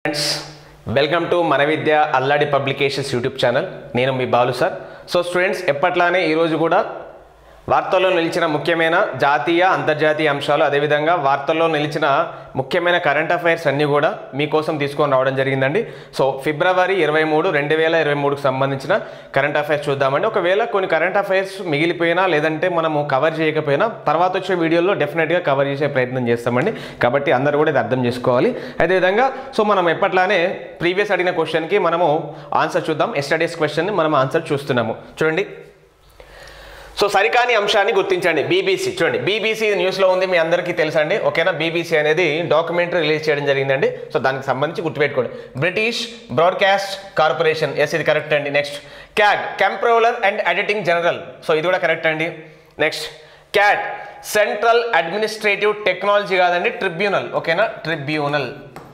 friends welcome to మన Vidya Alladi publications YouTube channel నేను మీ బాలు సార్ సో స్టూడెంట్స్ ఎప్పట్లానే ఈరోజు కూడా వార్తల్లో నిలిచిన ముఖ్యమైన జాతీయ అంతర్జాతీయ అంశాలు అదేవిధంగా వార్తల్లో నిలిచిన ముఖ్యమైన కరెంట్ అఫైర్స్ అన్నీ కూడా మీకోసం తీసుకొని రావడం జరిగిందండి సో ఫిబ్రవరి ఇరవై మూడు రెండు వేల ఇరవై మూడుకు సంబంధించిన కరెంట్ అఫైర్స్ చూద్దామండి ఒకవేళ కొన్ని కరెంట్ అఫైర్స్ మిగిలిపోయినా లేదంటే మనము కవర్ చేయకపోయినా తర్వాత వచ్చే వీడియోలో డెఫినెట్గా కవర్ చేసే ప్రయత్నం చేస్తామండి కాబట్టి అందరూ కూడా ఇది అర్థం చేసుకోవాలి అదేవిధంగా సో మనం ఎప్పట్లానే ప్రీవియస్ అడిగిన క్వశ్చన్కి మనము ఆన్సర్ చూద్దాం ఎస్టడీస్ క్వశ్చన్ని మనం ఆన్సర్ చూస్తున్నాము చూడండి సో సరికాని అంశాన్ని గుర్తించండి బీబీసీ చూడండి బీబీసీ న్యూస్లో ఉంది మీ అందరికీ తెలుసండి ఓకేనా బీబీసీ అనేది డాక్యుమెంటరీ రిలీజ్ చేయడం జరిగిందండి సో దానికి సంబంధించి గుర్తుపెట్టుకోండి బ్రిటిష్ బ్రాడ్కాస్ట్ కార్పొరేషన్ ఎస్ ఇది కరెక్ట్ అండి next CAG Comptroller and Editing General so ఇది కూడా కరెక్ట్ అండి next CAT Central Administrative Technology కాదండి ట్రిబ్యునల్ ఓకేనా ట్రిబ్యునల్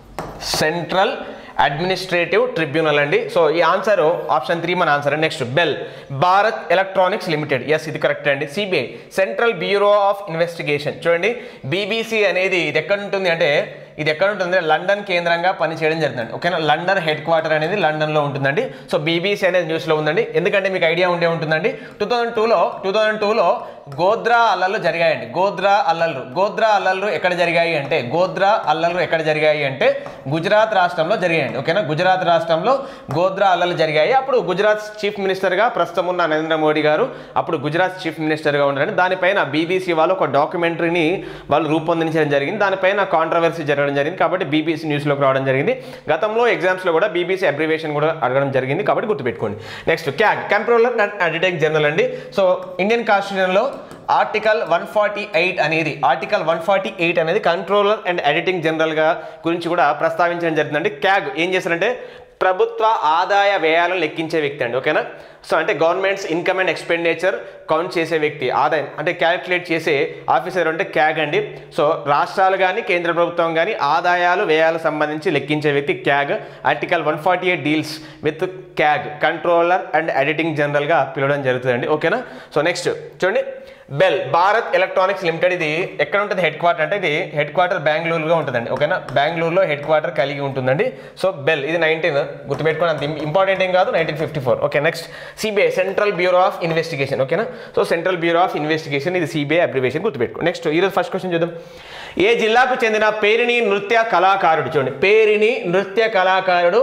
సెంట్రల్ అడ్మినిస్ట్రేటివ్ ట్రిబ్యునల్ అండి సో ఈ ఆన్సర్ ఆప్షన్ త్రీ మన answer next BEL Bharat Electronics Limited yes ఇది కరెక్ట్ అండి CBI Central Bureau of Investigation చూడండి బీబీసీ అనేది ఇది ఎక్కడ ఉంటుంది అంటే ఇది ఎక్కడ ఉంటుంది లండన్ కేంద్రంగా పనిచేయడం జరుగుతుంది ఓకేనా లండన్ హెడ్ క్వార్టర్ అనేది లండన్లో ఉంటుందండి సో బీబీసీ అనేది న్యూస్లో ఉందండి ఎందుకంటే మీకు ఐడియా ఉండే ఉంటుందండి టూ థౌజండ్ టూలో టూ థౌజండ్ టూలో గోద్రా అల్లర్లు జరిగాయండి గోద్రా అల్లర్లు గోద్రా అల్లర్లు ఎక్కడ జరిగాయి అంటే గోద్రా అల్లర్లు ఎక్కడ జరిగాయి అంటే గుజరాత్ రాష్ట్రంలో జరిగాయండి ఓకేనా గుజరాత్ రాష్ట్రంలో గోద్రా అల్లర్లు జరిగాయి అప్పుడు గుజరాత్ చీఫ్ మినిస్టర్గా ప్రస్తుతం ఉన్న నరేంద్ర మోడీ గారు అప్పుడు గుజరాత్ చీఫ్ మినిస్టర్గా ఉన్నారండి దానిపైన బీబీసీ వాళ్ళు ఒక డాక్యుమెంటరీని వాళ్ళు రూపొందించడం జరిగింది దానిపైన కాంట్రవర్సీ జరగడం జరిగింది కాబట్టి బీబీసీ న్యూస్లోకి రావడం జరిగింది గతంలో ఎగ్జామ్స్లో కూడా బీబీసీ అబ్రివేషన్ కూడా అడగడం జరిగింది కాబట్టి గుర్తుపెట్టుకోండి next CAG Comptroller and Editing General అండి సో ఇండియన్ కాన్స్టిట్యూషన్లో ఆర్టికల్ వన్ ఫార్టీ ఎయిట్ అనేది ఆర్టికల్ వన్ ఫార్టీ ఎయిట్ అనేది కంట్రోలర్ అండ్ ఎడిటింగ్ జనరల్గా గురించి కూడా ప్రస్తావించడం జరిగిందండి క్యాగ్ ఏం చేస్తారంటే ప్రభుత్వ ఆదాయ వ్యయాలను లెక్కించే వ్యక్తి అండి ఓకేనా సో అంటే government's income and expenditure count చేసే వ్యక్తి ఆదాయం అంటే క్యాలిక్యులేట్ చేసే ఆఫీసర్ అంటే క్యాగ్ అండి సో రాష్ట్రాలు కానీ కేంద్ర ప్రభుత్వం కానీ ఆదాయాలు వ్యయాలు సంబంధించి లెక్కించే వ్యక్తి CAG article one forty eight deals with CAG Controller and Editing జనరల్గా పిలవడం జరుగుతుందండి ఓకేనా సో నెక్స్ట్ చూడండి బెల్ భారత్ ఎలక్ట్రానిక్స్ లిమిటెడ్ ఇది ఎక్కడ ఉంటుంది హెడ్ క్వార్టర్ అంటే ఇది హెడ్ క్వార్టర్ బెంగళూరుగా ఉంటుందండి ఓకేనా బెంగళూరులో హెడ్ క్వార్టర్ కలిగి ఉంటుందండి సో బెల్ ఇది నైన్టీన్ గుర్తుపెట్టుకోండి అంత ఇంపార్టెంట్ ఏం కాదు nineteen fifty four okay next CBI Central Bureau of Investigation ఓకేనా so Central Bureau of Investigation ఇది సిబిఐ అబ్రివేషన్ గుర్తుపెట్టుకో నెక్స్ట్ ఈరోజు ఫస్ట్ క్వశ్చన్ చూద్దాం ఏ జిల్లాకు చెందిన పేరిణి నృత్య కళాకారుడు చూడండి పేరిణి నృత్య కళాకారుడు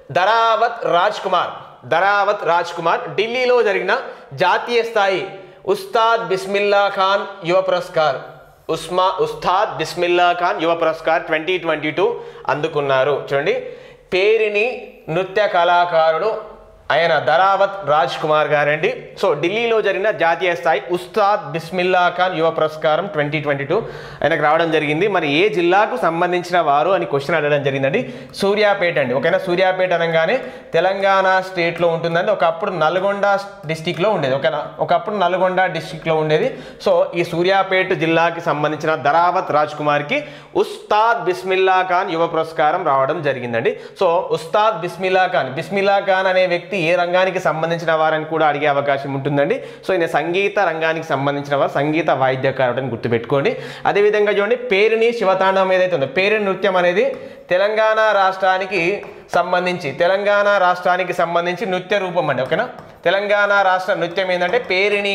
ధరావత్ రాజ్ కుమార్ ధరావత్ రాజ్ కుమార్ ఢిల్లీలో జరిగిన జాతీయ స్థాయి ఉస్తాద్ బిస్మిల్లా ఖాన్ యువ పురస్కార్ ఉస్మా ఉస్తాద్ బిస్మిల్లా ఖాన్ యువ పురస్కార్ ట్వంటీ ట్వంటీ టూ అందుకున్నారు చూడండి పేరిని నృత్య కళాకారుడు ఆయన ధరావత్ రాజ్ కుమార్ గారండి సో ఢిల్లీలో జరిగిన జాతీయ స్థాయి ఉస్తాద్ బిస్మిల్లా ఖాన్ యువ పురస్కారం ట్వంటీ ట్వంటీ టూ ఆయనకు రావడం జరిగింది మరి ఏ జిల్లాకు సంబంధించిన వారు అని క్వశ్చన్ అడగడం జరిగిందండి సూర్యాపేట అండి ఓకేనా సూర్యాపేట అనగానే తెలంగాణ స్టేట్లో ఉంటుందండి ఒకప్పుడు నల్గొండ డిస్టిక్లో ఉండేది ఓకేనా ఒకప్పుడు నల్గొండ డిస్టిక్లో ఉండేది సో ఈ సూర్యాపేట జిల్లాకి సంబంధించిన ధరావత్ రాజ్ కుమార్కి ఉస్తాద్ బిస్మిల్లా ఖాన్ యువ పురస్కారం రావడం జరిగిందండి సో ఉస్తాద్ బిస్మిల్లా ఖాన్ బిస్మిల్లా ఖాన్ అనే వ్యక్తి ఏ రంగానికి సంబంధించిన వారని కూడా అడిగే అవకాశం ఉంటుందండి సో ఈయన సంగీత రంగానికి సంబంధించిన వారు సంగీత వాయిద్యకారుడు అని గుర్తుపెట్టుకోండి అదేవిధంగా చూడండి పేరుని శివతాండవం ఏదైతే ఉందో పేరు నృత్యం అనేది తెలంగాణ రాష్ట్రానికి సంబంధించి తెలంగాణ రాష్ట్రానికి సంబంధించి నృత్య రూపం అండి ఓకేనా తెలంగాణ రాష్ట్ర నృత్యం ఏంటంటే పేరిణి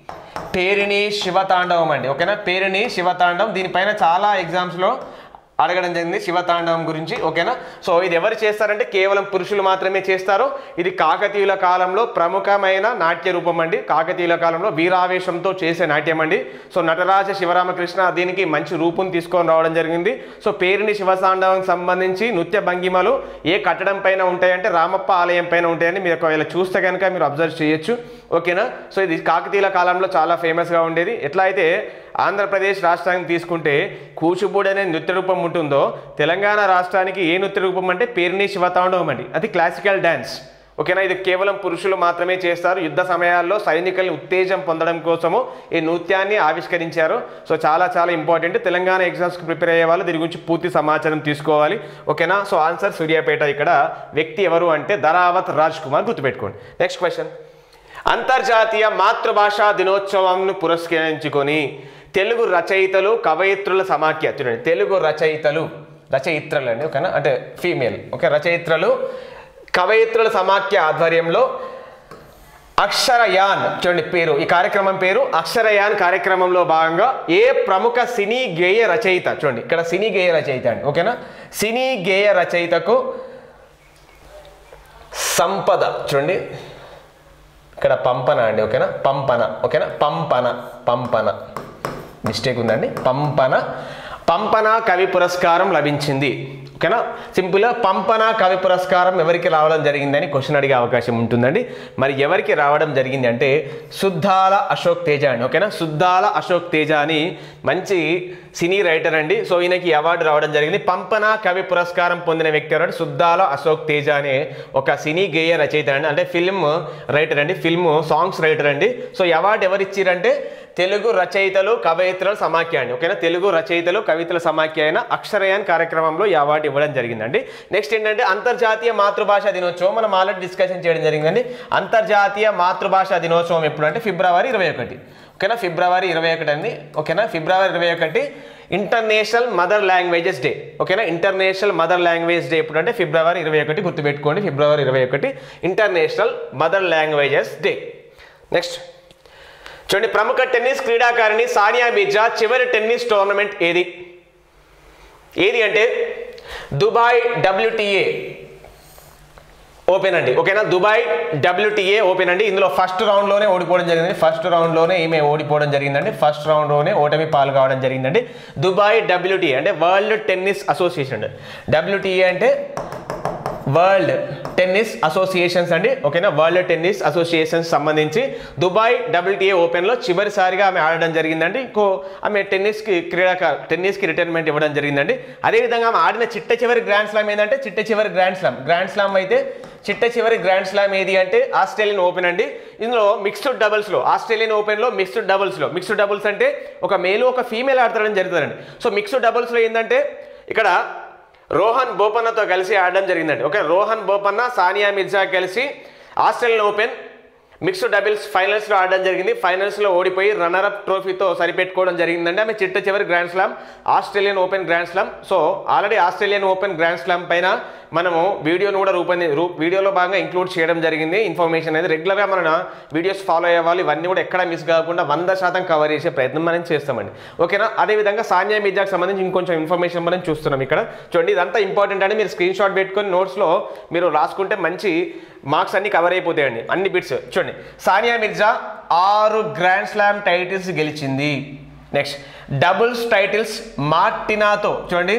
పేరిణి శివతాండవం అండి ఓకేనా పేరిణి శివతాండవం దీనిపైన చాలా ఎగ్జామ్స్లో అడగడం జరిగింది శివతాండవం గురించి ఓకేనా సో ఇది ఎవరు చేస్తారంటే కేవలం పురుషులు మాత్రమే చేస్తారు ఇది కాకతీయుల కాలంలో ప్రముఖమైన నాట్య రూపం అండి కాకతీయుల కాలంలో వీరావేశంతో చేసే నాట్యం అండి సో నటరాజ శివరామకృష్ణ దీనికి మంచి రూపం తీసుకొని రావడం జరిగింది సో పేరుని శివతాండవం సంబంధించి నృత్య భంగిమలు ఏ కట్టడం పైన ఉంటాయంటే రామప్ప ఆలయం పైన ఉంటాయని మీరు ఒకవేళ చూస్తే కనుక మీరు అబ్జర్వ్ చేయొచ్చు ఓకేనా సో ఇది కాకతీయుల కాలంలో చాలా ఫేమస్గా ఉండేది ఎట్లా అయితే ఆంధ్రప్రదేశ్ రాష్ట్రానికి తీసుకుంటే కూచిపూడి అనే నృత్య రూపం ఉంటుందో తెలంగాణ రాష్ట్రానికి ఏ నృత్య రూపం అంటే పేరుని శివతాండవం అండి అది క్లాసికల్ డ్యాన్స్ ఓకేనా ఇది కేవలం పురుషులు మాత్రమే చేస్తారు యుద్ధ సమయాల్లో సైనికుల్ని ఉత్తేజం పొందడం కోసము ఈ నృత్యాన్ని ఆవిష్కరించారు సో చాలా చాలా ఇంపార్టెంట్ తెలంగాణ ఎగ్జామ్స్కి ప్రిపేర్ అయ్యే వాళ్ళు దీని గురించి పూర్తి సమాచారం తీసుకోవాలి ఓకేనా సో ఆన్సర్ సూర్యాపేట ఇక్కడ వ్యక్తి ఎవరు అంటే ధరావత్ రాజ్ కుమార్ గుర్తుపెట్టుకోండి నెక్స్ట్ క్వశ్చన్ అంతర్జాతీయ మాతృభాషా దినోత్సవంను పురస్కరించుకొని తెలుగు రచయితలు కవయిత్రుల సమాఖ్య చూడండి తెలుగు రచయితలు రచయిత్రలు అండి ఓకేనా అంటే ఫీమేల్ ఓకే రచయిత్రలు కవయిత్రుల సమాఖ్య ఆధ్వర్యంలో అక్షరయాన్ చూడండి పేరు ఈ కార్యక్రమం పేరు అక్షరయాన్ కార్యక్రమంలో భాగంగా ఏ ప్రముఖ సినీ గేయ రచయిత చూడండి ఇక్కడ సినీ గేయ రచయిత అండి ఓకేనా సినీ గేయ రచయితకు సంపద చూడండి ఇక్కడ పంపన అండి ఓకేనా పంపన ఓకేనా పంపన పంపన మిస్టేక్ ఉందండి పంపన పంపన కవి పురస్కారం లభించింది ఓకేనా సింపుల్గా పంపన కవి పురస్కారం ఎవరికి రావడం జరిగిందని క్వశ్చన్ అడిగే అవకాశం ఉంటుందండి మరి ఎవరికి రావడం జరిగింది అంటే సుద్దాల అశోక్ తేజ అండి ఓకేనా సుద్దాల అశోక్ తేజ అని మంచి సినీ రైటర్ అండి సో ఈయనకి ఈ అవార్డు రావడం జరిగింది పంపన కవి పురస్కారం పొందిన వ్యక్తి ఎవరంటే సుద్దాల అశోక్ తేజ అనే ఒక సినీ గేయ రచయిత అండి అంటే ఫిల్మ్ రైటర్ అండి ఫిల్మ్ సాంగ్స్ రైటర్ అండి సో ఈ అవార్డు ఎవరు ఇచ్చిరంటే తెలుగు రచయితలు కవయిత్రుల సమాఖ్య అండి ఓకేనా తెలుగు రచయితలు కవితల సమాఖ్య అయిన అక్షరయాన్ కార్యక్రమంలో ఈ అవార్డు ఇవ్వడం జరిగిందండి నెక్స్ట్ ఏంటంటే అంతర్జాతీయ మాతృభాష దినోత్సవం మనం ఆల్రెడీ డిస్కషన్ చేయడం జరిగిందండి అంతర్జాతీయ మాతృభాష దినోత్సవం ఎప్పుడు అంటే ఫిబ్రవరి ఇరవై ఒకటి ఓకేనా ఫిబ్రవరి ఇరవై ఒకటి అండి ఓకేనా ఫిబ్రవరి ఇరవై ఒకటి ఇంటర్నేషనల్ మదర్ లాంగ్వేజెస్ డే ఓకేనా ఇంటర్నేషనల్ మదర్ లాంగ్వేజ్ డే ఎప్పుడు అంటే ఫిబ్రవరి ఇరవై ఒకటి గుర్తుపెట్టుకోండి ఫిబ్రవరి ఇరవై ఒకటి international mother languages day next చూడండి ప్రముఖ టెన్నిస్ క్రీడాకారిణి సానియా మిర్జా చివరి టెన్నిస్ టోర్నమెంట్ ఏది ఏది అంటే దుబాయ్ డబ్ల్యూటీఏ ఓపెన్ అండి ఓకేనా దుబాయ్ డబ్ల్యూటీఏ ఓపెన్ అండి ఇందులో ఫస్ట్ రౌండ్లోనే ఓడిపోవడం జరిగింది ఫస్ట్ రౌండ్లోనే ఈమె ఓడిపోవడం జరిగిందండి ఫస్ట్ రౌండ్లోనే ఓటమి పాలు కావడం జరిగిందండి దుబాయ్ డబ్ల్యూటీఏ అంటే వరల్డ్ టెన్నిస్ అసోసియేషన్ డబ్ల్యూటీఏ అంటే వరల్డ్ టెన్నిస్ అసోసియేషన్స్ అండి ఓకేనా వరల్డ్ టెన్నిస్ అసోసియేషన్స్ సంబంధించి దుబాయ్ డబ్ల్యూటీఏ ఓపెన్లో చివరిసారిగా ఆమె ఆడడం జరిగిందండి ఇంకో ఆమె టెన్నిస్కి క్రీడాకారు టెన్నిస్కి రిటైర్మెంట్ ఇవ్వడం జరిగిందండి అదేవిధంగా ఆమె ఆడిన చిట్ట చివరి గ్రాండ్ స్లామ్ ఏంటంటే చిట్ట చివరి గ్రాండ్ స్లామ్ గ్రాండ్ స్లామ్ అయితే చిట్ట చివరి గ్రాండ్ స్లామ్ ఏది అంటే ఆస్ట్రేలియన్ ఓపెన్ అండి ఇందులో మిక్స్డ్ డబుల్స్లో ఆస్ట్రేలియన్ ఓపెన్లో మిక్స్డ్ డబుల్స్లో మిక్స్డ్ డబుల్స్ అంటే ఒక మేలు ఒక ఫీమేల్ ఆడతాడని జరుగుతుందండి సో మిక్స్డ్ డబుల్స్లో ఏంటంటే ఇక్కడ రోహన్ బోపన్నతో కలిసి ఆడడం జరిగిందండి ఓకే రోహన్ బోపన్న సానియా మిర్జా కలిసి ఆస్ట్రేలియన్ ఓపెన్ మిక్స్డ్ డబుల్స్ ఫైనల్స్లో ఆడడం జరిగింది ఫైనల్స్లో ఓడిపోయి రన్నరప్ ట్రోఫీతో సరిపెట్టుకోవడం జరిగిందండి ఆమె చిట్ట చివరి grand slam Australian open grand slam so already Australian open grand slam పైన మనము వీడియోను కూడా రూపొంది రూ వీడియోలో భాగంగా ఇంక్లూడ్ చేయడం జరిగింది ఇన్ఫర్మేషన్ అనేది రెగ్యులర్గా మన వీడియోస్ ఫాలో అయ్యే వాళ్ళు ఇవన్నీ కూడా ఎక్కడ మిస్ కాకుండా వంద శాతం కవర్ చేసే ప్రయత్నం మనం చేస్తామండి ఓకేనా అదేవిధంగా సానియా మిర్జాకి సంబంధించి ఇంకొంచెం ఇన్ఫర్మేషన్ మనం చూస్తున్నాం ఇక్కడ చూడండి ఇదంతా ఇంపార్టెంట్ అని మీరు స్క్రీన్ షాట్ పెట్టుకొని నోట్స్లో మీరు రాసుకుంటే మంచి మార్క్స్ అన్ని కవర్ అయిపోతాయండి అన్ని బిట్స్ చూడండి సానియా మిర్జా ఆరు గ్రాండ్ స్లామ్ టైటిల్స్ గెలిచింది నెక్స్ట్ డబుల్స్ టైటిల్స్ మార్టినాతో చూడండి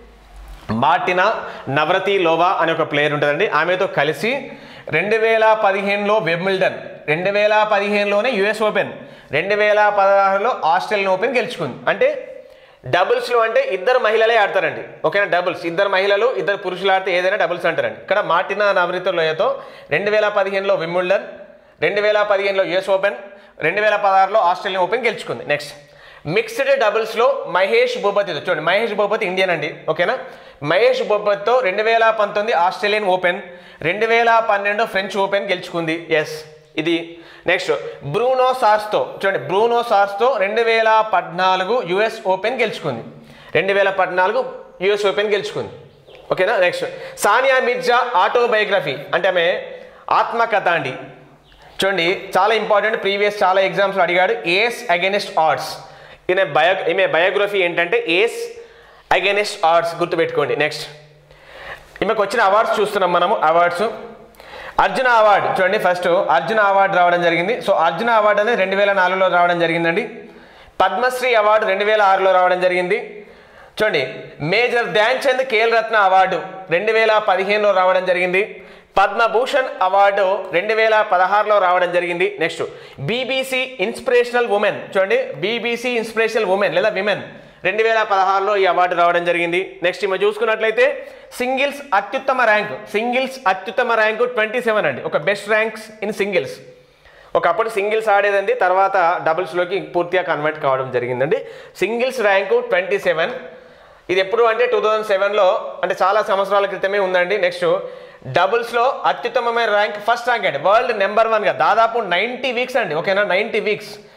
మార్టినా నవరతి లోవా అనే ఒక ప్లేయర్ ఉంటుందండి ఆమెతో కలిసి రెండు వేల పదిహేనులో వెబిల్డన్ రెండు వేల పదిహేనులోనే యుఎస్ ఓపెన్ రెండు వేల పదహారులో ఆస్ట్రేలియన్ ఓపెన్ గెలుచుకుంది అంటే డబుల్స్లో అంటే ఇద్దరు మహిళలే ఆడతారండి ఓకేనా డబుల్స్ ఇద్దరు మహిళలు ఇద్దరు పురుషులు ఆడితే ఏదైనా డబుల్స్ అంటారండి ఇక్కడ మార్టినా నవరిత లోయతో రెండు వేల పదిహేనులో విమ్ముల్డన్ రెండు వేల పదిహేనులో యుఎస్ ఓపెన్ రెండు వేల పదహారులో ఆస్ట్రేలియన్ ఓపెన్ గెలుచుకుంది నెక్స్ట్ మిక్స్డ్ డబుల్స్లో మహేష్ భూపతితో చూడండి మహేష్ భూపతి ఇండియన్ అండి ఓకేనా మహేష్ భూపతితో రెండు వేల పంతొమ్మిది ఆస్ట్రేలియన్ ఓపెన్ రెండు వేల పన్నెండు ఫ్రెంచ్ ఓపెన్ గెలుచుకుంది ఎస్ ఇది నెక్స్ట్ బ్రూనో సార్స్తో చూడండి బ్రూనో సార్స్తో రెండు వేల పద్నాలుగు యుఎస్ ఓపెన్ గెలుచుకుంది రెండు వేల పద్నాలుగు యుఎస్ ఓపెన్ గెలుచుకుంది ఓకేనా నెక్స్ట్ సానియా మిర్జా ఆటోబయోగ్రఫీ అంటే ఆమె ఆత్మకథ అండి చూడండి చాలా ఇంపార్టెంట్ ప్రీవియస్ చాలా ఎగ్జామ్స్లో అడిగాడు ఏస్ అగెనిస్ట్ ఆర్ట్స్ ఈయన బయో ఈమె బయోగ్రఫీ ఏంటంటే ఏస్ అగెనిస్ట్ ఆర్ట్స్ గుర్తుపెట్టుకోండి నెక్స్ట్ ఈమెకు వచ్చిన అవార్డ్స్ చూస్తున్నాం మనము అవార్డ్స్ అర్జున అవార్డు చూడండి ఫస్ట్ అర్జున అవార్డు రావడం జరిగింది సో అర్జున అవార్డు అనేది రెండు వేల నాలుగులో రావడం జరిగిందండి పద్మశ్రీ అవార్డు రెండు వేల ఆరులో రావడం జరిగింది చూడండి మేజర్ ధ్యాన్ చంద్ ఖేల్ రత్న అవార్డు రెండు వేల పదిహేనులో రావడం జరిగింది పద్మభూషణ్ అవార్డు రెండు వేల పదహారులో రావడం జరిగింది నెక్స్ట్ బీబీసీ ఇన్స్పిరేషనల్ ఉమెన్ చూడండి బీబీసీ ఇన్స్పిరేషనల్ ఉమెన్ లేదా విమెన్ రెండు వేల పదహారులో ఈ అవార్డు రావడం జరిగింది నెక్స్ట్ మేము చూసుకున్నట్లయితే సింగిల్స్ అత్యుత్తమ ర్యాంక్ సింగిల్స్ అత్యుత్తమ ర్యాంకు ట్వంటీ సెవెన్ అండి ఒక బెస్ట్ ర్యాంక్స్ ఇన్ సింగిల్స్ ఒకప్పుడు సింగిల్స్ ఆడేదండి తర్వాత డబుల్స్లోకి పూర్తిగా కన్వర్ట్ కావడం జరిగిందండి సింగిల్స్ ర్యాంకు ట్వంటీ సెవెన్ ఇది ఎప్పుడు అంటే టూ థౌజండ్ సెవెన్లో అంటే చాలా సంవత్సరాల క్రితమే ఉందండి నెక్స్ట్ డబుల్స్లో అత్యుత్తమమైన ర్యాంక్ ఫస్ట్ ర్యాంక్ అండి వరల్డ్ నెంబర్ వన్గా దాదాపు నైంటీ వీక్స్ అండి ఓకేనా నైంటీ వీక్స్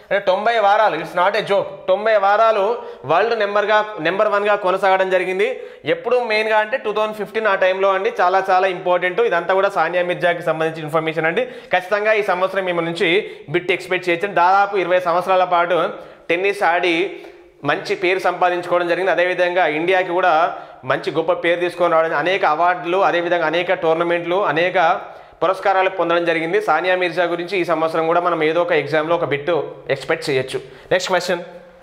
అంటే తొంభై వారాలు ఇట్స్ నాట్ ఏ జోక్ తొంభై వారాలు వరల్డ్ నెంబర్గా నెంబర్ వన్గా కొనసాగడం జరిగింది ఎప్పుడు మెయిన్గా అంటే టూ థౌజండ్ ఫిఫ్టీన్ ఆ టైంలో అండి చాలా చాలా ఇంపార్టెంట్ ఇదంతా కూడా సానియా మిర్జాకి సంబంధించిన ఇన్ఫర్మేషన్ అండి ఖచ్చితంగా ఈ సంవత్సరం మేము నుంచి బిట్ ఎక్స్పెక్ట్ చేయొచ్చు దాదాపు ఇరవై సంవత్సరాల పాటు టెన్నిస్ ఆడి మంచి పేరు సంపాదించుకోవడం జరిగింది అదేవిధంగా ఇండియాకి కూడా మంచి గొప్ప పేరు తీసుకొని రావడం అనేక అవార్డులు అదేవిధంగా అనేక టోర్నమెంట్లు అనేక పురస్కారాలు పొందడం జరిగింది సానియా మిర్జా గురించి ఈ సంవత్సరం కూడా మనం ఏదో ఒక ఎగ్జామ్లో ఒక బిట్ ఎక్స్పెక్ట్ చేయొచ్చు నెక్స్ట్ క్వశ్చన్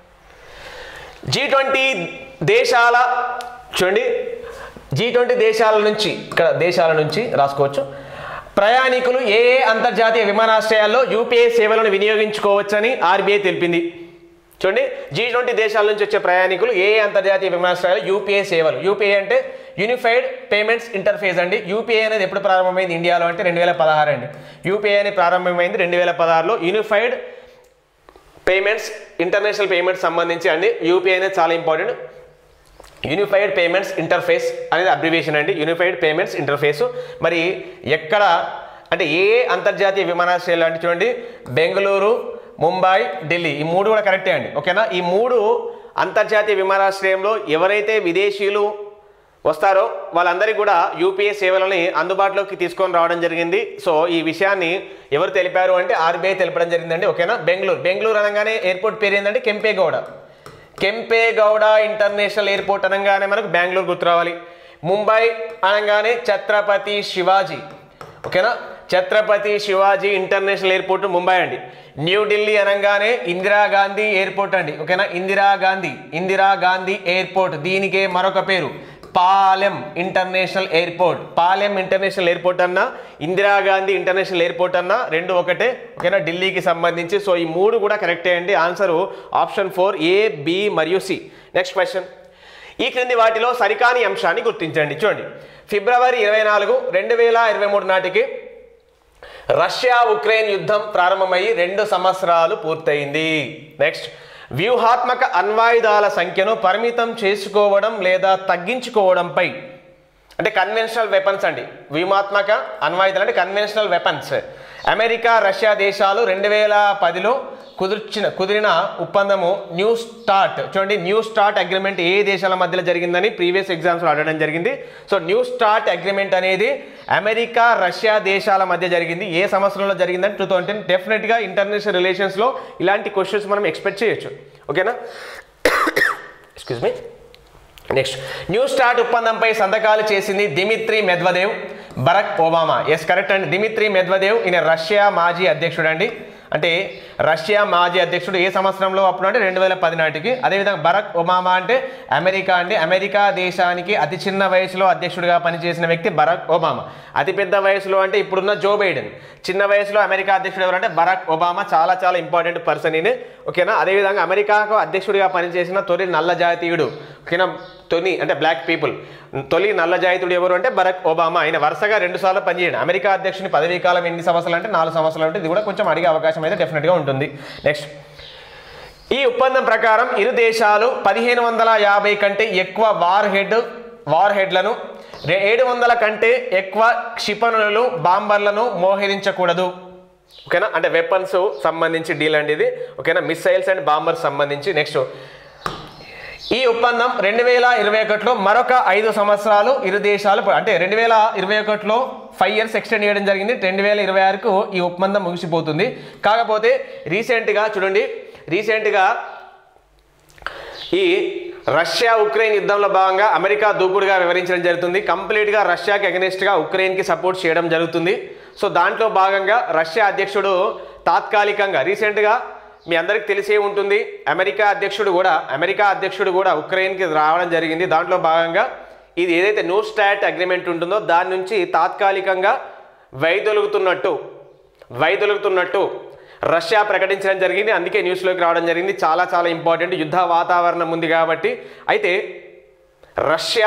జీ ట్వంటీ దేశాల చూడండి జీ ట్వంటీ దేశాల నుంచి ఇక్కడ దేశాల నుంచి రాసుకోవచ్చు ప్రయాణికులు ఏ ఏ అంతర్జాతీయ విమానాశ్రయాల్లో యూపీఐ సేవలను వినియోగించుకోవచ్చని ఆర్బీఐ తెలిపింది చూడండి జీ ట్వంటీ దేశాల నుంచి వచ్చే ప్రయాణికులు ఏ ఏ అంతర్జాతీయ విమానాశ్రయాలు యూపీఐ సేవలు యూపీఐ అంటే యూనిఫైడ్ పేమెంట్స్ ఇంటర్ఫేస్ అండి యూపీఐ అనేది ఎప్పుడు ప్రారంభమైంది ఇండియాలో అంటే రెండు వేల పదహారు అండి యూపీఐ అనేది ప్రారంభమైంది రెండు వేల పదహారులో యూనిఫైడ్ పేమెంట్స్ ఇంటర్నేషనల్ పేమెంట్స్ సంబంధించి అండి యూపీఐ అనేది చాలా ఇంపార్టెంట్ యూనిఫైడ్ పేమెంట్స్ ఇంటర్ఫేస్ అనేది అబ్రివేషన్ అండి యూనిఫైడ్ పేమెంట్స్ ఇంటర్ఫేస్ మరి ఎక్కడ అంటే ఏ ఏ అంతర్జాతీయ విమానాశ్రయాలు అంటే చూడండి బెంగళూరు ముంబై ఢిల్లీ ఈ మూడు కూడా కరెక్టే అండి ఓకేనా ఈ మూడు అంతర్జాతీయ విమానాశ్రయంలో ఎవరైతే విదేశీయులు వస్తారో వాళ్ళందరికీ కూడా యూపీఐ సేవలని అందుబాటులోకి తీసుకొని రావడం జరిగింది సో ఈ విషయాన్ని ఎవరు తెలిపారు అంటే ఆర్బీఐ తెలపడం జరిగిందండి ఓకేనా బెంగళూరు బెంగళూరు అనగానే ఎయిర్పోర్ట్ పేరు ఏంటంటే కెంపేగౌడ కెంపేగౌడ ఇంటర్నేషనల్ ఎయిర్పోర్ట్ అనగానే మనకు బెంగళూరు గుర్తు రావాలి ముంబై అనగానే ఛత్రపతి శివాజీ ఓకేనా ఛత్రపతి శివాజీ ఇంటర్నేషనల్ ఎయిర్పోర్ట్ ముంబై అండి న్యూఢిల్లీ అనగానే ఇందిరాగాంధీ ఎయిర్పోర్ట్ అండి ఓకేనా ఇందిరాగాంధీ ఇందిరాగాంధీ ఎయిర్పోర్ట్ దీనికే మరొక పేరు Palam international airport Palam international airport అన్న ఇందిరాగాంధీ ఇంటర్నేషనల్ ఎయిర్పోర్ట్ అన్న రెండు ఒకటే ఓకేనా ఢిల్లీకి సంబంధించి సో ఈ మూడు కూడా కరెక్టే అండి answer option four A B మరియు సి నెక్స్ట్ క్వశ్చన్ ఈ క్రింది వాటిలో సరికాని అంశాన్ని గుర్తించండి చూడండి ఫిబ్రవరి ఇరవై నాలుగు రెండు వేల ఇరవై మూడు నాటికి రష్యా ఉక్రెయిన్ యుద్ధం ప్రారంభమయ్యి రెండు సంవత్సరాలు పూర్తయింది నెక్స్ట్ వ్యూహాత్మక అణ్వాయుధాల సంఖ్యను పరిమితం చేసుకోవడం లేదా తగ్గించుకోవడంపై అంటే కన్వెన్షనల్ వెపన్స్ అండి వ్యూహాత్మక అణ్వాయుధాలు అంటే కన్వెన్షనల్ వెపన్స్ అమెరికా రష్యా దేశాలు రెండు వేల పదిలో కుదిర్చిన కుదిరిన ఒప్పందము న్యూ స్టార్ట్ చూడండి న్యూ స్టార్ట్ అగ్రిమెంట్ ఏ దేశాల మధ్యలో జరిగిందని ప్రీవియస్ ఎగ్జామ్స్లో అడగడం జరిగింది సో న్యూ స్టార్ట్ అగ్రిమెంట్ అనేది అమెరికా రష్యా దేశాల మధ్య జరిగింది ఏ సంవత్సరంలో జరిగిందని టూ థౌసండ్ టెన్ డెఫినెట్గా ఇంటర్నేషనల్ రిలేషన్స్లో ఇలాంటి క్వశ్చన్స్ మనం ఎక్స్పెక్ట్ చేయొచ్చు ఓకేనా excuse me next new start ఒప్పందంపై సంతకాలు చేసింది Dmitri Medvedev Barack Obama yes correct అండి దిమిత్రి మెద్వదేవ్ ఈయన రష్యా మాజీ అధ్యక్షుడు అండి అంటే రష్యా మాజీ అధ్యక్షుడు ఏ సంవత్సరంలో అప్పుడు అంటే రెండు వేల పది నాటికి అదేవిధంగా బరక్ ఒబామా అంటే అమెరికా అండి అమెరికా దేశానికి అతి చిన్న వయసులో అధ్యక్షుడిగా పనిచేసిన వ్యక్తి బరక్ ఒబామా అతి పెద్ద వయసులో అంటే ఇప్పుడున్న జో బైడెన్ చిన్న వయసులో అమెరికా అధ్యక్షుడు ఎవరంటే బరాక్ ఒబామా చాలా చాలా ఇంపార్టెంట్ పర్సన్ ఈయన ఓకేనా అదేవిధంగా అమెరికాకు అధ్యక్షుడిగా పనిచేసిన తొలి నల్ల జాతీయుడు ఓకేనా తొలి అంటే బ్లాక్ పీపుల్ తొలి నల్ల జాతీయుడు ఎవరు అంటే బరాక్ ఒబామా ఆయన వరుసగా రెండు సార్లు పనిచేయండి అమెరికా అధ్యక్షుని పదవీ కాలం ఎన్ని సంవత్సరాలు అంటే నాలుగు సంవత్సరాలు అంటే ఇది కూడా కొంచెం అడిగే అవకాశం అయితే డెఫినెట్గా ఉంటుంది నెక్స్ట్ ఈ ఒప్పందం ప్రకారం ఇరు దేశాలు పదిహేను వందల యాభై కంటే ఎక్కువ వార్ హెడ్ వార్ హెడ్లను ఏడు వందల కంటే ఎక్కువ క్షిపణులను బాంబర్లను మోహరించకూడదు ఓకేనా అంటే వెపన్స్ సంబంధించి డీల్ అండి ఇది ఓకేనా మిసైల్స్ అండ్ బాంబర్స్ సంబంధించి నెక్స్ట్ ఈ ఒప్పందం రెండు వేల ఇరవై ఒకటిలో మరొక ఐదు సంవత్సరాలు ఇరు దేశాలు అంటే రెండు వేల ఇరవై ఒకటిలో ఫైవ్ ఇయర్స్ ఎక్స్టెండ్ చేయడం జరిగింది రెండు వేల ఇరవై ఆరుకు ఈ ఒప్పందం ముగిసిపోతుంది కాకపోతే రీసెంట్గా చూడండి రీసెంట్గా ఈ రష్యా ఉక్రెయిన్ యుద్ధంలో భాగంగా అమెరికా దూకుడుగా వివరించడం జరుగుతుంది కంప్లీట్గా రష్యాకి అగెనిస్ట్గా ఉక్రెయిన్కి సపోర్ట్ చేయడం జరుగుతుంది సో దాంట్లో భాగంగా రష్యా అధ్యక్షుడు తాత్కాలికంగా రీసెంట్గా మీ అందరికి తెలిసే ఉంటుంది అమెరికా అధ్యక్షుడు కూడా అమెరికా అధ్యక్షుడు కూడా ఉక్రెయిన్కి రావడం జరిగింది దాంట్లో భాగంగా ఇది ఏదైతే న్యూ స్టాట్ అగ్రిమెంట్ ఉంటుందో దాని నుంచి తాత్కాలికంగా వైదొలుగుతున్నట్టు వైదొలుగుతున్నట్టు రష్యా ప్రకటించడం జరిగింది అందుకే న్యూస్లోకి రావడం జరిగింది చాలా చాలా ఇంపార్టెంట్ యుద్ధ వాతావరణం ఉంది కాబట్టి అయితే రష్యా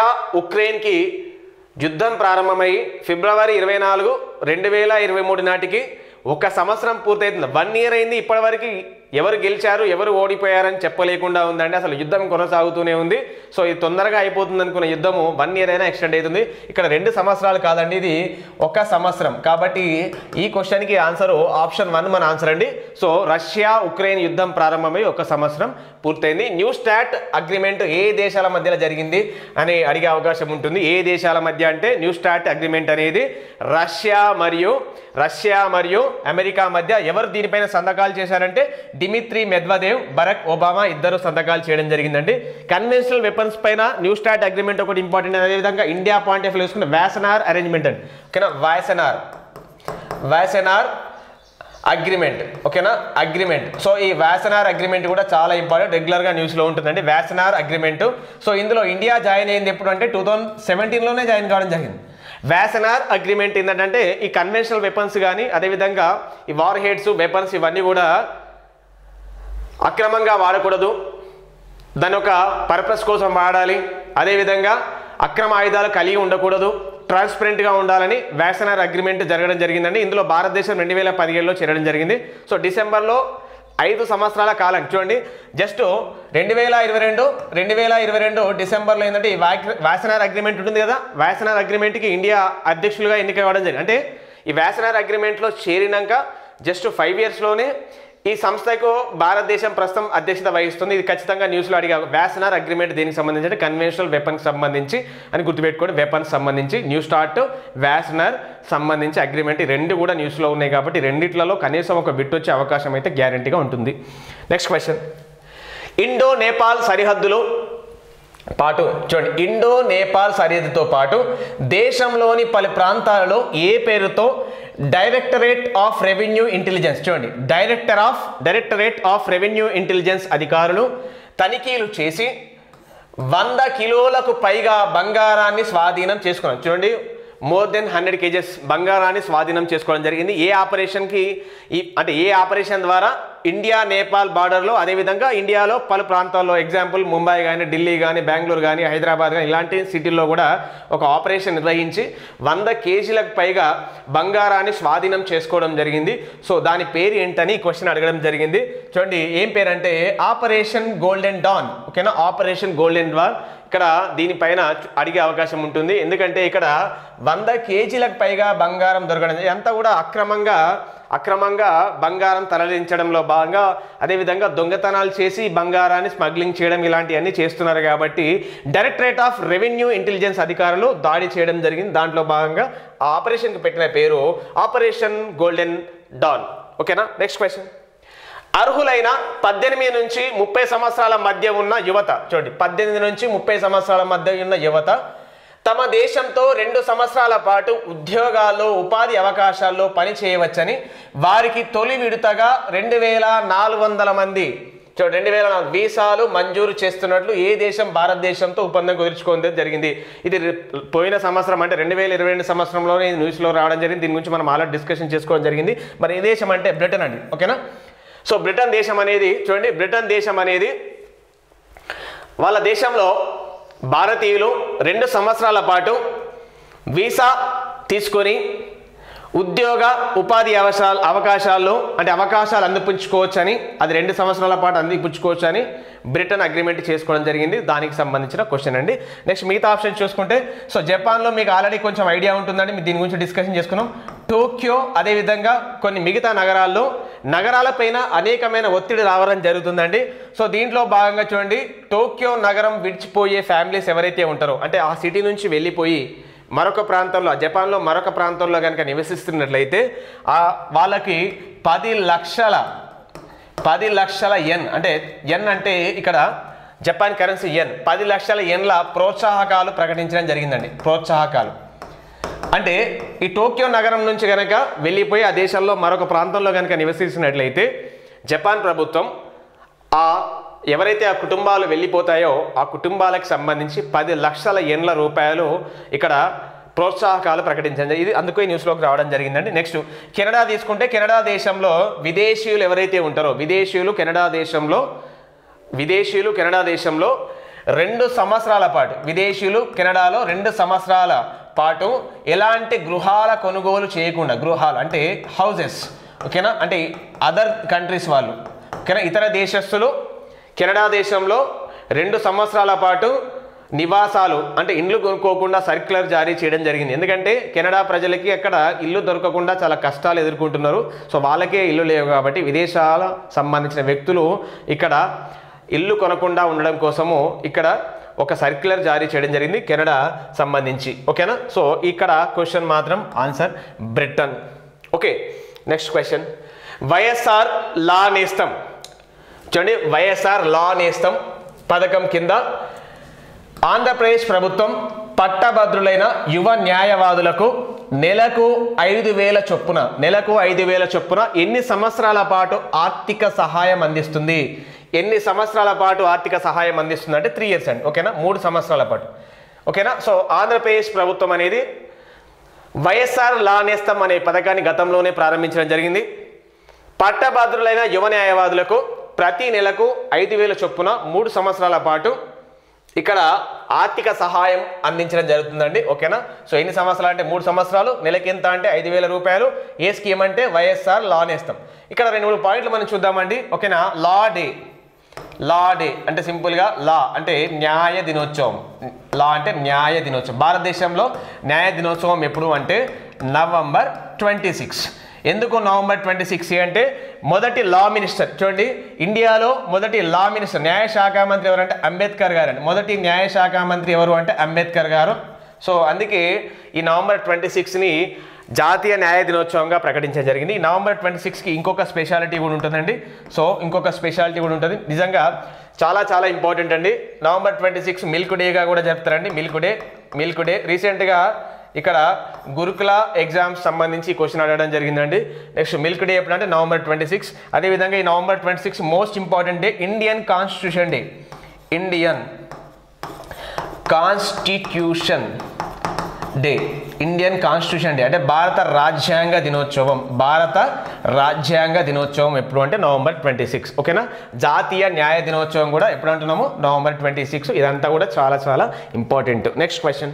ఉక్రెయిన్కి యుద్ధం ప్రారంభమై ఫిబ్రవరి ఇరవై నాలుగు రెండు వేల ఇరవై మూడు నాటికి ఒక సంవత్సరం పూర్తయితుంది వన్ ఇయర్ అయింది ఇప్పటివరకు ఎవరు గెలిచారు ఎవరు ఓడిపోయారని చెప్పలేకుండా ఉందండి అసలు యుద్ధం కొనసాగుతూనే ఉంది సో ఇది తొందరగా అయిపోతుంది అనుకున్న యుద్ధము వన్ ఇయర్ అయినా ఎక్స్టెండ్ అవుతుంది ఇక్కడ రెండు సంవత్సరాలు కాదండి ఇది ఒక సంవత్సరం కాబట్టి ఈ క్వశ్చన్కి ఆన్సర్ ఆప్షన్ వన్ మన ఆన్సర్ అండి సో రష్యా ఉక్రెయిన్ యుద్ధం ప్రారంభమై ఒక సంవత్సరం పూర్తయింది న్యూ స్టాట్ అగ్రిమెంట్ ఏ దేశాల మధ్యలో జరిగింది అని అడిగే అవకాశం ఉంటుంది ఏ దేశాల మధ్య అంటే న్యూ స్టాట్ అగ్రిమెంట్ అనేది రష్యా మరియు రష్యా మరియు అమెరికా మధ్య ఎవరు దీనిపైన సంతకాలు చేశారంటే డిమిత్రి మెద్వదేవ్ బరక్ ఒబామా ఇద్దరు సంతకాలు చేయడం జరిగిందండి కన్వెన్షనల్ వెపన్స్ పైన న్యూ స్టార్ట్ అగ్రిమెంట్ ఒకటి ఇంపార్టెంట్ అదేవిధంగా India point of view Wassenaar వ్యాసనార్ అరేంజ్మెంట్ అండి ఓకేనా వ్యాసనార్ వ్యాసనార్ అగ్రిమెంట్ ఓకేనా అగ్రిమెంట్ సో ఈ వ్యాసనార్ అగ్రిమెంట్ కూడా చాలా ఇంపార్టెంట్ రెగ్యులర్గా న్యూస్లో ఉంటుందండి వ్యాసనార్ అగ్రిమెంట్ సో ఇందులో ఇండియా జాయిన్ అయింది ఎప్పుడు అంటే టూ థౌజండ్ సెవెంటీన్లోనే జాయిన్ కావడం జరిగింది వ్యాసనార్ అగ్రిమెంట్ ఏంటంటే ఈ కన్వెన్షనల్ వెపన్స్ కానీ అదేవిధంగా ఈ వార్ హెడ్స్ వెపన్స్ ఇవన్నీ కూడా అక్రమంగా వాడకూడదు దాని ఒక పర్పస్ కోసం వాడాలి అదేవిధంగా అక్రమ ఆయుధాలు కలిగి ఉండకూడదు ట్రాన్స్పరెంట్గా ఉండాలని వ్యాక్సినర్ అగ్రిమెంట్ జరగడం జరిగిందండి ఇందులో భారతదేశం రెండు వేల పదిహేడులో చేరడం జరిగింది సో డిసెంబర్లో ఐదు సంవత్సరాల కాలం చూడండి జస్ట్ రెండు వేల ఇరవై రెండు రెండు వేల ఇరవై రెండు డిసెంబర్లో ఏంటంటే ఈ వ్యాక్సినర్ అగ్రిమెంట్ ఉంటుంది కదా వ్యాక్సినర్ అగ్రిమెంట్కి ఇండియా అధ్యక్షులుగా ఎన్నిక అవ్వడం జరిగింది అంటే ఈ వ్యాక్సినర్ అగ్రిమెంట్లో చేరినాక జస్ట్ ఫైవ్ ఇయర్స్లోనే ఈ సంస్థకు భారతదేశం ప్రస్తుతం అధ్యక్షత వహిస్తుంది ఇది ఖచ్చితంగా న్యూస్లో అడిగా వ్యాసనార్ అగ్రిమెంట్ దీనికి సంబంధించి అంటే కన్వెన్షనల్ వెపన్కి సంబంధించి అని గుర్తుపెట్టుకోండి వెపన్స్ సంబంధించి న్యూ స్టార్ట్ వ్యాసనర్ సంబంధించి అగ్రిమెంట్ ఈ రెండు కూడా న్యూస్లో ఉన్నాయి కాబట్టి రెండిట్లలో కనీసం ఒక బిట్ వచ్చే అవకాశం అయితే గ్యారంటీగా ఉంటుంది నెక్స్ట్ క్వశ్చన్ ఇండో నేపాల్ సరిహద్దులు పాటు చూడండి ఇండో నేపాల్ సరిహద్దుతో పాటు దేశంలోని పలు ప్రాంతాలలో ఏ పేరుతో డైరెక్టరేట్ ఆఫ్ రెవెన్యూ ఇంటెలిజెన్స్ చూడండి director of directorate of revenue intelligence అధికారులు తనిఖీలు చేసి వంద కిలోలకు పైగా బంగారాన్ని స్వాధీనం చేసుకున్నారు చూడండి మోర్ దెన్ హండ్రెడ్ కేజెస్ బంగారాన్ని స్వాధీనం చేసుకోవడం జరిగింది ఏ ఆపరేషన్కి ఈ అంటే ఏ ఆపరేషన్ ద్వారా ఇండియా నేపాల్ బార్డర్లో అదేవిధంగా ఇండియాలో పలు ప్రాంతాల్లో ఎగ్జాంపుల్ ముంబై కానీ ఢిల్లీ కానీ బెంగళూరు కానీ హైదరాబాద్ కానీ ఇలాంటి సిటీల్లో కూడా ఒక ఆపరేషన్ నిర్వహించి వంద కేజీలకు పైగా బంగారాన్ని స్వాధీనం చేసుకోవడం జరిగింది సో దాని పేరు ఏంటని క్వశ్చన్ అడగడం జరిగింది చూడండి ఏం పేరు అంటే ఆపరేషన్ గోల్డెన్ డాన్ ఓకేనా ఆపరేషన్ గోల్డెన్ డాన్ ఇక్కడ దీనిపైన అడిగే అవకాశం ఉంటుంది ఎందుకంటే ఇక్కడ వంద కేజీలకు పైగా బంగారం దొరకడం ఇదంతా కూడా అక్రమంగా అక్రమంగా బంగారం తరలించడంలో భాగంగా అదేవిధంగా దొంగతనాలు చేసి బంగారాన్ని స్మగ్లింగ్ చేయడం ఇలాంటివన్నీ చేస్తున్నారు కాబట్టి డైరెక్టరేట్ ఆఫ్ రెవెన్యూ ఇంటెలిజెన్స్ అధికారులు దాడి చేయడం జరిగింది దాంట్లో భాగంగా ఆ ఆపరేషన్కి పెట్టిన పేరు ఆపరేషన్ గోల్డెన్ డాన్ ఓకేనా నెక్స్ట్ క్వశ్చన్ అర్హులైన పద్దెనిమిది నుంచి ముప్పై సంవత్సరాల మధ్య ఉన్న యువత చూడండి పద్దెనిమిది నుంచి ముప్పై సంవత్సరాల మధ్య ఉన్న యువత తమ దేశంతో రెండు సంవత్సరాల పాటు ఉద్యోగాల్లో ఉపాధి అవకాశాల్లో పని చేయవచ్చని వారికి తొలి విడతగా రెండు వేల నాలుగు వందల మంది చూడండి రెండు వేల నాలుగు వీసాలు మంజూరు చేస్తున్నట్లు ఏ దేశం భారతదేశంతో ఒప్పందం కుదుర్చుకోవడం జరిగింది ఇది రి- పోయిన సంవత్సరం అంటే రెండు వేల ఇరవై రెండు సంవత్సరంలోనే ఇది న్యూస్లో రావడం జరిగింది దీని గురించి మనం ఆల్రెడీ డిస్కషన్ చేసుకోవడం జరిగింది మరి ఏ దేశం అంటే బ్రిటన్ అండి ఓకేనా సో బ్రిటన్ దేశం అనేది చూడండి బ్రిటన్ దేశం అనేది వాళ్ళ దేశంలో భారతీయులు రెండు సంవత్సరాల పాటు వీసా తీసుకొని ఉద్యోగ ఉపాధి అవకాశాలు అవకాశాలు అంటే అవకాశాలు అందిపుచ్చుకోవచ్చని అది రెండు సంవత్సరాల పాటు అందిపుచ్చుకోవచ్చని బ్రిటన్ అగ్రిమెంట్ చేసుకోవడం జరిగింది దానికి సంబంధించిన క్వశ్చన్ అండి నెక్స్ట్ మిగతా ఆప్షన్ చూసుకుంటే సో జపాన్లో మీకు ఆల్రెడీ కొంచెం ఐడియా ఉంటుందండి మీ దీని గురించి డిస్కషన్ చేసుకున్నాం టోక్యో అదేవిధంగా కొన్ని మిగతా నగరాల్లో నగరాలపైన అనేకమైన ఒత్తిడి రావడం జరుగుతుందండి సో దీంట్లో భాగంగా చూడండి టోక్యో నగరం విడిచిపోయే ఫ్యామిలీస్ ఎవరైతే ఉంటారో అంటే ఆ సిటీ నుంచి వెళ్ళిపోయి మరొక ప్రాంతంలో జపాన్లో మరొక ప్రాంతంలో కనుక నివసిస్తున్నట్లయితే ఆ వాళ్ళకి పది లక్షల పది లక్షల ఎన్ అంటే ఎన్ అంటే ఇక్కడ జపాన్ కరెన్సీ ఎన్ పది లక్షల ఎన్ల ప్రోత్సాహకాలు ప్రకటించడం జరిగిందండి ప్రోత్సాహకాలు అంటే ఈ టోక్యో నగరం నుంచి కనుక వెళ్ళిపోయి ఆ దేశంలో మరొక ప్రాంతంలో కనుక నివసిస్తున్నట్లయితే జపాన్ ప్రభుత్వం ఆ ఎవరైతే ఆ కుటుంబాలు వెళ్ళిపోతాయో ఆ కుటుంబాలకు సంబంధించి పది లక్షల ఎండ్ల రూపాయలు ఇక్కడ ప్రోత్సాహకాలు ప్రకటించండి ఇది అందుకే ఈ న్యూస్లోకి రావడం జరిగిందండి నెక్స్ట్ కెనడా తీసుకుంటే కెనడా దేశంలో విదేశీయులు ఎవరైతే ఉంటారో విదేశీయులు కెనడా దేశంలో విదేశీయులు కెనడా దేశంలో రెండు సంవత్సరాల పాటు విదేశీయులు కెనడాలో రెండు సంవత్సరాల పాటు ఎలాంటి గృహాల కొనుగోలు చేయకుండా గృహాలు అంటే హౌజెస్ ఓకేనా అంటే అదర్ కంట్రీస్ వాళ్ళు ఓకేనా ఇతర దేశస్తులు కెనడా దేశంలో రెండు సంవత్సరాల పాటు నివాసాలు అంటే ఇండ్లు కొనుక్కోకుండా సర్క్యులర్ జారీ చేయడం జరిగింది ఎందుకంటే కెనడా ప్రజలకి అక్కడ ఇల్లు దొరకకుండా చాలా కష్టాలు ఎదుర్కొంటున్నారు సో వాళ్ళకే ఇల్లు లేవు కాబట్టి విదేశాల సంబంధించిన వ్యక్తులు ఇక్కడ ఇల్లు కొనకుండా ఉండడం కోసము ఇక్కడ ఒక సర్క్యులర్ జారీ చేయడం జరిగింది కెనడా సంబంధించి ఓకేనా సో ఇక్కడ క్వశ్చన్ మాత్రం answer Britain okay next question YSR law నేస్తం చూడండి వైఎస్ఆర్ లా నేస్తం పథకం కింద ఆంధ్రప్రదేశ్ ప్రభుత్వం పట్టభద్రులైన యువ న్యాయవాదులకు నెలకు ఐదు వేల చొప్పున నెలకు ఐదు వేల చొప్పున ఎన్ని సంవత్సరాల పాటు ఆర్థిక సహాయం అందిస్తుంది ఎన్ని సంవత్సరాల పాటు ఆర్థిక సహాయం అందిస్తుంది అంటే త్రీ ఇయర్స్ అండి ఓకేనా మూడు సంవత్సరాల పాటు ఓకేనా సో ఆంధ్రప్రదేశ్ ప్రభుత్వం అనేది వైఎస్ఆర్ లా నేస్తం అనే పథకాన్ని గతంలోనే ప్రారంభించడం జరిగింది పట్టభద్రులైన యువ న్యాయవాదులకు ప్రతి నెలకు ఐదు వేల చొప్పున మూడు సంవత్సరాల పాటు ఇక్కడ ఆర్థిక సహాయం అందించడం జరుగుతుందండి ఓకేనా సో ఎన్ని సంవత్సరాలు అంటే మూడు సంవత్సరాలు నెలకి ఎంత అంటే ఐదు వేల రూపాయలు ఏ స్కీమ్ అంటే వైఎస్ఆర్ లా నేస్తం ఇక్కడ రెండు మూడు పాయింట్లు మనం చూద్దామండి ఓకేనా లా డే లా డే అంటే సింపుల్గా లా అంటే న్యాయ దినోత్సవం లా అంటే న్యాయ దినోత్సవం భారతదేశంలో న్యాయ దినోత్సవం ఎప్పుడు అంటే నవంబర్ ట్వంటీ సిక్స్ ఎందుకు నవంబర్ ట్వంటీ సిక్స్ అంటే మొదటి లా మినిస్టర్ చూడండి ఇండియాలో మొదటి లా మినిస్టర్ న్యాయశాఖ మంత్రి ఎవరంటే అంబేద్కర్ గారు అండి మొదటి న్యాయశాఖ మంత్రి ఎవరు అంటే అంబేద్కర్ గారు సో అందుకే ఈ నవంబర్ ట్వంటీ సిక్స్ని జాతీయ న్యాయ దినోత్సవంగా ప్రకటించడం జరిగింది ఈ నవంబర్ ట్వంటీ సిక్స్కి ఇంకొక స్పెషాలిటీ కూడా ఉంటుందండి సో ఇంకొక స్పెషాలిటీ కూడా ఉంటుంది నిజంగా చాలా చాలా ఇంపార్టెంట్ అండి నవంబర్ ట్వంటీ సిక్స్ మిల్క్ డేగా కూడా చెప్తారండి మిల్క్ డే మిల్క్ డే రీసెంట్గా ఇక్కడ గురుకుల ఎగ్జామ్స్ సంబంధించి క్వశ్చన్ అడగడం జరిగిందండి నెక్స్ట్ మిల్క్ డే ఎప్పుడంటే నవంబర్ ట్వంటీ సిక్స్ అదేవిధంగా ఈ November twenty six most important day Indian constitution day Indian constitution day Indian constitution day అంటే భారత రాజ్యాంగ దినోత్సవం భారత రాజ్యాంగ దినోత్సవం ఎప్పుడు అంటే నవంబర్ ట్వంటీ సిక్స్ ఓకేనా జాతీయ న్యాయ దినోత్సవం కూడా ఎప్పుడు అంటున్నాము నవంబర్ ట్వంటీ సిక్స్ ఇదంతా కూడా చాలా చాలా ఇంపార్టెంట్ నెక్స్ట్ క్వశ్చన్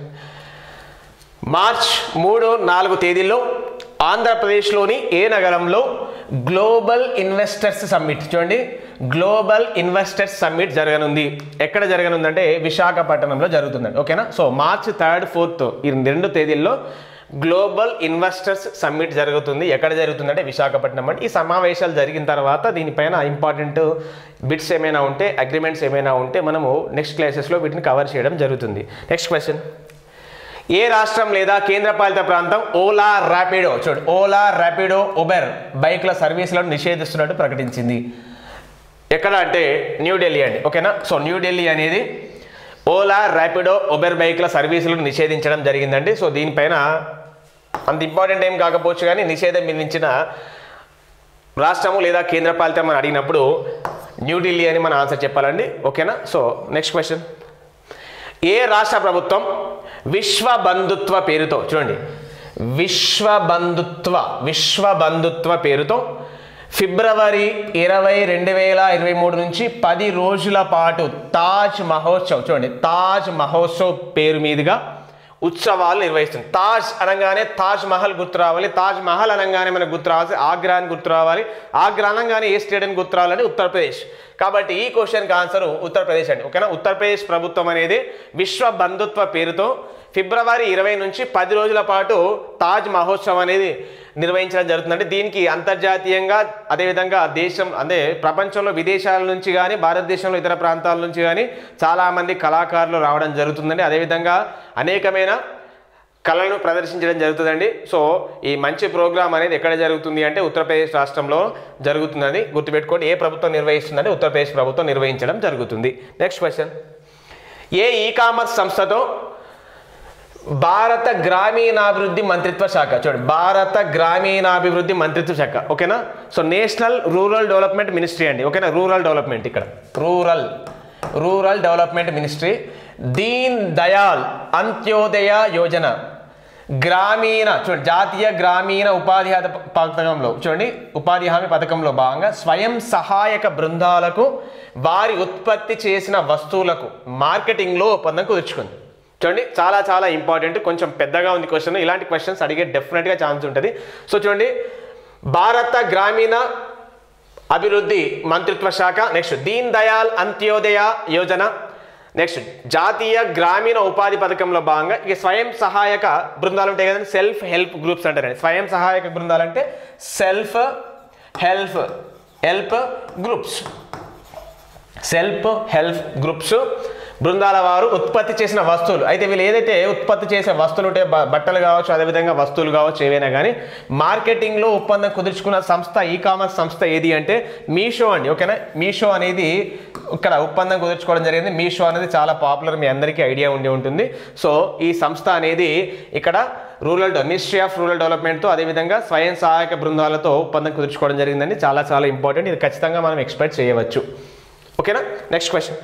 మార్చ్ మూడు నాలుగు తేదీల్లో ఆంధ్రప్రదేశ్లోని ఏ నగరంలో గ్లోబల్ ఇన్వెస్టర్స్ సమ్మిట్ చూడండి గ్లోబల్ ఇన్వెస్టర్స్ సమ్మిట్ జరగనుంది ఎక్కడ జరగనుందంటే విశాఖపట్నంలో జరుగుతుందండి ఓకేనా సో మార్చ్ థర్డ్ ఫోర్త్ ఈ రెండు తేదీల్లో గ్లోబల్ ఇన్వెస్టర్స్ సమ్మిట్ జరుగుతుంది ఎక్కడ జరుగుతుందంటే విశాఖపట్నం అంటే ఈ సమావేశాలు జరిగిన తర్వాత దీనిపైన ఇంపార్టెంట్ బిట్స్ ఏమైనా ఉంటే అగ్రిమెంట్స్ ఏమైనా ఉంటే మనము నెక్స్ట్ క్లాసెస్లో వీటిని కవర్ చేయడం జరుగుతుంది నెక్స్ట్ క్వశ్చన్ ఏ రాష్ట్రం లేదా కేంద్రపాలిత ప్రాంతం ఓలా ర్యాపిడో చూడు ఓలా ర్యాపిడో ఉబెర్ బైక్ల సర్వీసులను నిషేధిస్తున్నట్టు ప్రకటించింది ఎక్కడ అంటే న్యూఢిల్లీ అండి ఓకేనా సో న్యూఢిల్లీ అనేది ఓలా ర్యాపిడో ఉబెర్ బైక్ల సర్వీసులను నిషేధించడం జరిగిందండి సో దీనిపైన అంత ఇంపార్టెంట్ ఏం కాకపోవచ్చు కానీ నిషేధం విధించిన రాష్ట్రము లేదా కేంద్రపాలితం అని అడిగినప్పుడు న్యూఢిల్లీ అని మన ఆన్సర్ చెప్పాలండి ఓకేనా సో నెక్స్ట్ క్వశ్చన్ ఏ రాష్ట్ర ప్రభుత్వం విశ్వ బంధుత్వ పేరుతో చూడండి విశ్వ బంధుత్వ విశ్వ బంధుత్వ పేరుతో ఫిబ్రవరి ఇరవై రెండు వేల ఇరవై మూడు నుంచి పది రోజుల పాటు తాజ్ మహోత్సవ్ చూడండి తాజ్ మహోత్సవ్ పేరు మీదుగా ఉత్సవాలు నిర్వహిస్తుంది తాజ్ అనగానే తాజ్ మహల్ గుర్తు రావాలి తాజ్ మహల్ అనగానే మనకు గుర్తు రావాలి ఆగ్రా అని గుర్తు రావాలి ఆగ్రా అనగానే ఏ స్టేట్ అని గుర్తు రావాలంటే ఉత్తరప్రదేశ్ కాబట్టి ఈ క్వశ్చన్కి ఆన్సర్ ఉత్తరప్రదేశ్ అండి ఓకేనా ఉత్తరప్రదేశ్ ప్రభుత్వం అనేది విశ్వ బంధుత్వ పేరుతో ఫిబ్రవరి ఇరవై నుంచి పది రోజుల పాటు తాజ్ మహోత్సవం అనేది నిర్వహించడం జరుగుతుందంటే దీనికి అంతర్జాతీయంగా అదేవిధంగా దేశం అదే ప్రపంచంలో విదేశాల నుంచి కానీ భారతదేశంలో ఇతర ప్రాంతాల నుంచి కానీ చాలామంది కళాకారులు రావడం జరుగుతుందండి అదేవిధంగా అనేకమైన కళలను ప్రదర్శించడం జరుగుతుందండి సో ఈ మంచి ప్రోగ్రామ్ అనేది ఎక్కడ జరుగుతుంది అంటే ఉత్తరప్రదేశ్ రాష్ట్రంలో జరుగుతుందని గుర్తుపెట్టుకోండి ఏ ప్రభుత్వం నిర్వహిస్తుందంటే ఉత్తరప్రదేశ్ ప్రభుత్వం నిర్వహించడం జరుగుతుంది నెక్స్ట్ క్వశ్చన్ ఏ ఈ కామర్స్ సంస్థతో భారత గ్రామీణాభివృద్ధి మంత్రిత్వ శాఖ చూడండి భారత గ్రామీణాభివృద్ధి మంత్రిత్వ శాఖ ఓకేనా so national rural development ministry అండి ఓకేనా రూరల్ డెవలప్మెంట్ ఇక్కడ rural rural development ministry Deen Dayal Antyodaya Yojana గ్రామీణ చూడండి జాతీయ గ్రామీణ ఉపాధి హామీ ప- పథకంలో చూడండి ఉపాధి హామీ పథకంలో భాగంగా స్వయం సహాయక బృందాలకు వారి ఉత్పత్తి చేసిన వస్తువులకు మార్కెటింగ్లో ఒప్పందం కుదుర్చుకుంది చూడండి చాలా చాలా ఇంపార్టెంట్ కొంచెం పెద్దగా ఉంది క్వశ్చన్ ఇలాంటి క్వశ్చన్స్ అడిగే డెఫినెట్గా ఛాన్స్ ఉంటుంది సో చూడండి భారత గ్రామీణ అభివృద్ధి మంత్రిత్వ శాఖ నెక్స్ట్ దీన్ దయాల్ అంత్యోదయ యోజన నెక్స్ట్ జాతీయ గ్రామీణ ఉపాధి పథకంలో భాగంగా ఇక స్వయం సహాయక బృందాలు ఉంటాయి కదండి సెల్ఫ్ హెల్ప్ గ్రూప్స్ అంటారండి స్వయం సహాయక బృందాలు అంటే self help help groups self help groups బృందాల వారు ఉత్పత్తి చేసిన వస్తువులు అయితే వీళ్ళు ఏదైతే ఉత్పత్తి చేసే వస్తువులు ఉంటే బ- బట్టలు కావచ్చు అదేవిధంగా వస్తువులు కావచ్చు ఏవైనా కానీ మార్కెటింగ్లో ఒప్పందం కుదుర్చుకున్న సంస్థ ఈ కామర్స్ సంస్థ ఏది అంటే మీషో అండి ఓకేనా మీషో అనేది ఇక్కడ ఒప్పందం కుదుర్చుకోవడం జరిగింది మీషో అనేది చాలా పాపులర్ మీ అందరికీ ఐడియా ఉండి ఉంటుంది సో ఈ సంస్థ అనేది ఇక్కడ రూరల్ మినిస్ట్రీ ఆఫ్ రూరల్ డెవలప్మెంట్తో అదేవిధంగా స్వయం సహాయక బృందాలతో ఒప్పందం కుదుర్చుకోవడం జరిగిందండి చాలా చాలా ఇంపార్టెంట్ ఇది ఖచ్చితంగా మనం ఎక్స్పెక్ట్ చేయవచ్చు ఓకేనా నెక్స్ట్ క్వశ్చన్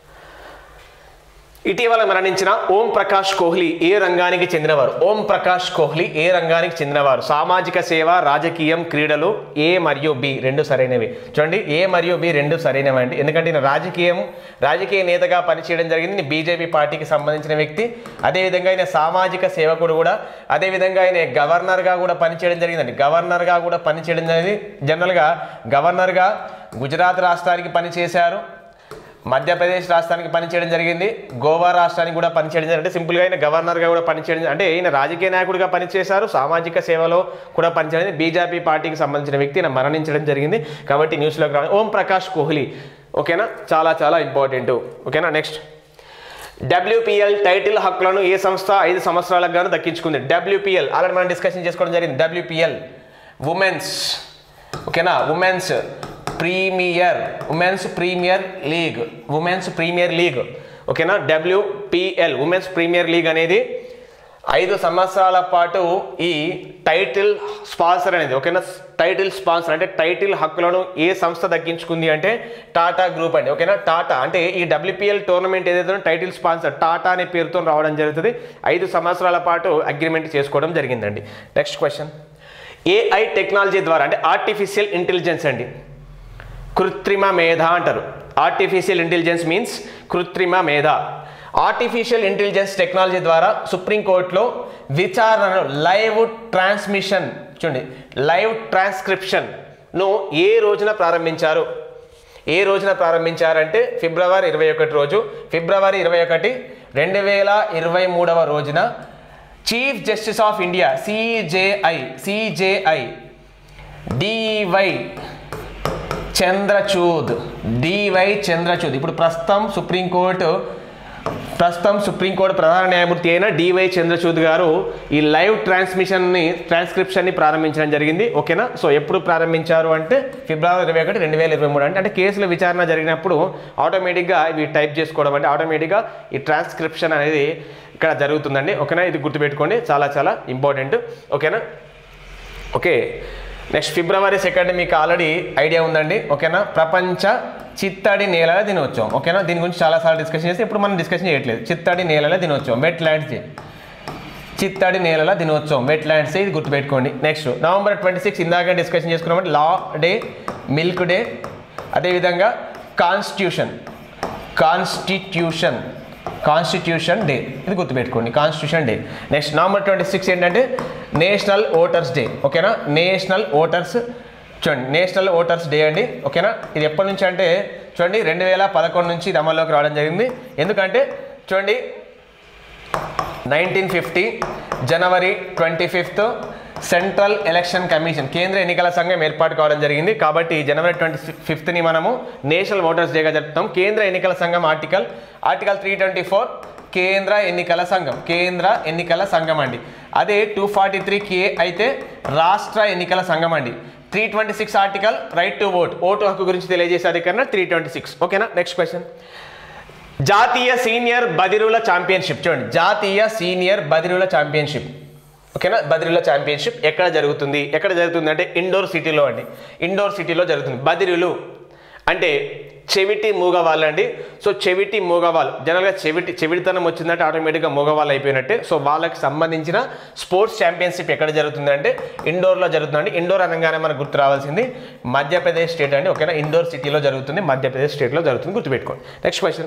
ఇటీవల మరణించిన ఓం ప్రకాష్ కోహ్లీ ఏ రంగానికి చెందినవారు ఓం ప్రకాష్ కోహ్లీ ఏ రంగానికి చెందినవారు సామాజిక సేవ రాజకీయం క్రీడలు ఏ మరియు బి రెండు సరైనవి చూడండి ఏ మరియు బి రెండు సరైనవి అండి ఎందుకంటే ఈయన రాజకీయం రాజకీయ నేతగా పనిచేయడం జరిగింది బీజేపీ పార్టీకి సంబంధించిన వ్యక్తి అదేవిధంగా ఆయన సామాజిక సేవకుడు కూడా అదేవిధంగా ఆయన గవర్నర్గా కూడా పనిచేయడం జరిగిందండి గవర్నర్గా కూడా పనిచేయడం జరిగింది జనరల్గా గవర్నర్గా గుజరాత్ రాష్ట్రానికి పనిచేశారు మధ్యప్రదేశ్ రాష్ట్రానికి పనిచేయడం జరిగింది గోవా రాష్ట్రానికి కూడా పనిచేయడం జరిగింది అంటే సింపుల్గా ఆయన గవర్నర్గా కూడా పనిచేయడం అంటే ఈయన రాజకీయ నాయకుడిగా పనిచేశారు సామాజిక సేవలో కూడా పనిచేయడం బీజేపీ పార్టీకి సంబంధించిన వ్యక్తి ఈయన మరణించడం జరిగింది కాబట్టి న్యూస్లోకి రావాలి ఓం ప్రకాష్ కోహ్లీ ఓకేనా చాలా చాలా ఇంపార్టెంట్ ఓకేనా నెక్స్ట్ డబ్ల్యూపీఎల్ టైటిల్ హక్కులను ఏ సంస్థ ఐదు సంవత్సరాలకు గాను దక్కించుకుంది డబ్ల్యూపీఎల్ ఆల్రెడీ మనం డిస్కషన్ చేసుకోవడం జరిగింది డబ్ల్యూపీఎల్ ఉమెన్స్ ఓకేనా women's premier women's premier league women's premier league ఓకేనా డబ్ల్యూపిఎల్ ఉమెన్స్ ప్రీమియర్ లీగ్ అనేది ఐదు సంవత్సరాల పాటు ఈ టైటిల్ స్పాన్సర్ అనేది ఓకేనా టైటిల్ స్పాన్సర్ అంటే టైటిల్ హక్కులను ఏ సంస్థ దక్కించుకుంది అంటే టాటా గ్రూప్ అండి ఓకేనా టాటా అంటే ఈ డబ్ల్యూపీఎల్ టోర్నమెంట్ ఏదైతే ఉందో టైటిల్ స్పాన్సర్ టాటా అనే పేరుతో రావడం జరుగుతుంది ఐదు సంవత్సరాల పాటు అగ్రిమెంట్ చేసుకోవడం జరిగిందండి నెక్స్ట్ క్వశ్చన్ ఏఐ టెక్నాలజీ ద్వారా అంటే ఆర్టిఫిషియల్ ఇంటెలిజెన్స్ అండి కృత్రిమ మేధ అంటారు ఆర్టిఫిషియల్ ఇంటెలిజెన్స్ మీన్స్ కృత్రిమ మేధ ఆర్టిఫిషియల్ ఇంటెలిజెన్స్ టెక్నాలజీ ద్వారా సుప్రీంకోర్టులో విచారణను లైవ్ ట్రాన్స్మిషన్ చూడండి లైవ్ ట్రాన్స్క్రిప్షన్ను ఏ రోజున ప్రారంభించారు ఏ రోజున ప్రారంభించారంటే ఫిబ్రవరి ఇరవై ఒకటి రోజు ఫిబ్రవరి ఇరవై ఒకటి రెండు వేల ఇరవై మూడవ రోజున chief justice of India CJI CJI DY Chandrachud DY Chandrachud ఇప్పుడు ప్రస్తుతం సుప్రీంకోర్టు ప్రస్తుతం సుప్రీంకోర్టు ప్రధాన న్యాయమూర్తి అయిన డివై చంద్రచూద్ గారు ఈ లైవ్ ట్రాన్స్మిషన్ని ట్రాన్స్క్రిప్షన్ని ప్రారంభించడం జరిగింది ఓకేనా సో ఎప్పుడు ప్రారంభించారు అంటే ఫిబ్రవరి ఇరవై ఒకటి రెండు వేల ఇరవై మూడు అంటే అంటే కేసుల విచారణ జరిగినప్పుడు ఆటోమేటిక్గా ఇవి టైప్ చేసుకోవడం అంటే ఆటోమేటిక్గా ఈ ట్రాన్స్క్రిప్షన్ అనేది ఇక్కడ జరుగుతుందండి ఓకేనా ఇది గుర్తుపెట్టుకోండి చాలా చాలా ఇంపార్టెంట్ ఓకేనా ఓకే నెక్స్ట్ ఫిబ్రవరి సెకండ్ మీకు ఆల్రెడీ ఐడియా ఉందండి ఓకేనా ప్రపంచ చిత్తడి నేలల దినోత్సవం ఓకేనా దీని గురించి చాలాసార్లు డిస్కషన్ చేస్తే ఇప్పుడు మనం డిస్కషన్ చేయట్లేదు చిత్తడి నేలల దినోత్సవం వెట్ ల్యాండ్స్ డే చిత్తడి నేలల దినోత్సవం వెట్ ల్యాండ్స్ డే ఇది గుర్తుపెట్టుకోండి నెక్స్ట్ నవంబర్ ట్వంటీ సిక్స్ ఇందాక డిస్కషన్ చేసుకున్నామంటే లా డే మిల్క్ డే అదేవిధంగా కాన్స్టిట్యూషన్ కాన్స్టిట్యూషన్ కాన్స్టిట్యూషన్ డే ఇది గుర్తుపెట్టుకోండి constitution day next November twenty six ఏంటంటే నేషనల్ ఓటర్స్ డే ఓకేనా నేషనల్ ఓటర్స్ చూడండి నేషనల్ ఓటర్స్ డే అండి ఓకేనా ఇది ఎప్పటి నుంచి అంటే చూడండి రెండు వేల పదకొండు నుంచి ఇది అమల్లోకి రావడం జరిగింది ఎందుకంటే చూడండి నైన్టీన్ ఫిఫ్టీ జనవరి twenty fifth central election commission కేంద్ర ఎన్నికల సంఘం ఏర్పాటు కావడం జరిగింది కాబట్టి జనవరి ట్వంటీ ఫిఫ్త్ని మనము నేషనల్ ఓటర్స్ డేగా జరుపుతాం కేంద్ర ఎన్నికల సంఘం article article three twenty four కేంద్ర ఎన్నికల సంఘం కేంద్ర ఎన్నికల సంఘం అండి అదే టూ ఫార్టీ త్రీ కే అయితే రాష్ట్ర ఎన్నికల సంఘం అండి three twenty six article right to vote vote హక్కు గురించి తెలియజేసే అధికరణ త్రీ ట్వంటీ సిక్స్ ఓకేనా నెక్స్ట్ క్వశ్చన్ జాతీయ సీనియర్ బదిరుల ఛాంపియన్షిప్ చూడండి జాతీయ సీనియర్ బదిరుల ఛాంపియన్షిప్ ఓకేనా బదిరుల ఛాంపియన్షిప్ ఎక్కడ జరుగుతుంది ఎక్కడ జరుగుతుంది అంటే ఇండోర్ సిటీలో అండి ఇండోర్ సిటీలో జరుగుతుంది బదిరులు అంటే చెవిటి మూగవాళ్ళు అండి సో చెవిటి మూగవాళ్ళు జనరల్గా చెవిటి చెవిటితనం వచ్చిందంటే ఆటోమేటిక్గా మూగవాళ్ళు అయిపోయినట్టే సో వాళ్ళకి సంబంధించిన స్పోర్ట్స్ ఛాంపియన్షిప్ ఎక్కడ జరుగుతుందంటే ఇండోర్లో జరుగుతుందండి ఇండోర్ అనగానే మనకు గుర్తు రావాల్సింది మధ్యప్రదేశ్ స్టేట్ అండి ఓకేనా ఇండోర్ సిటీలో జరుగుతుంది మధ్యప్రదేశ్ స్టేట్లో జరుగుతుంది గుర్తుపెట్టుకోండి నెక్స్ట్ క్వశ్చన్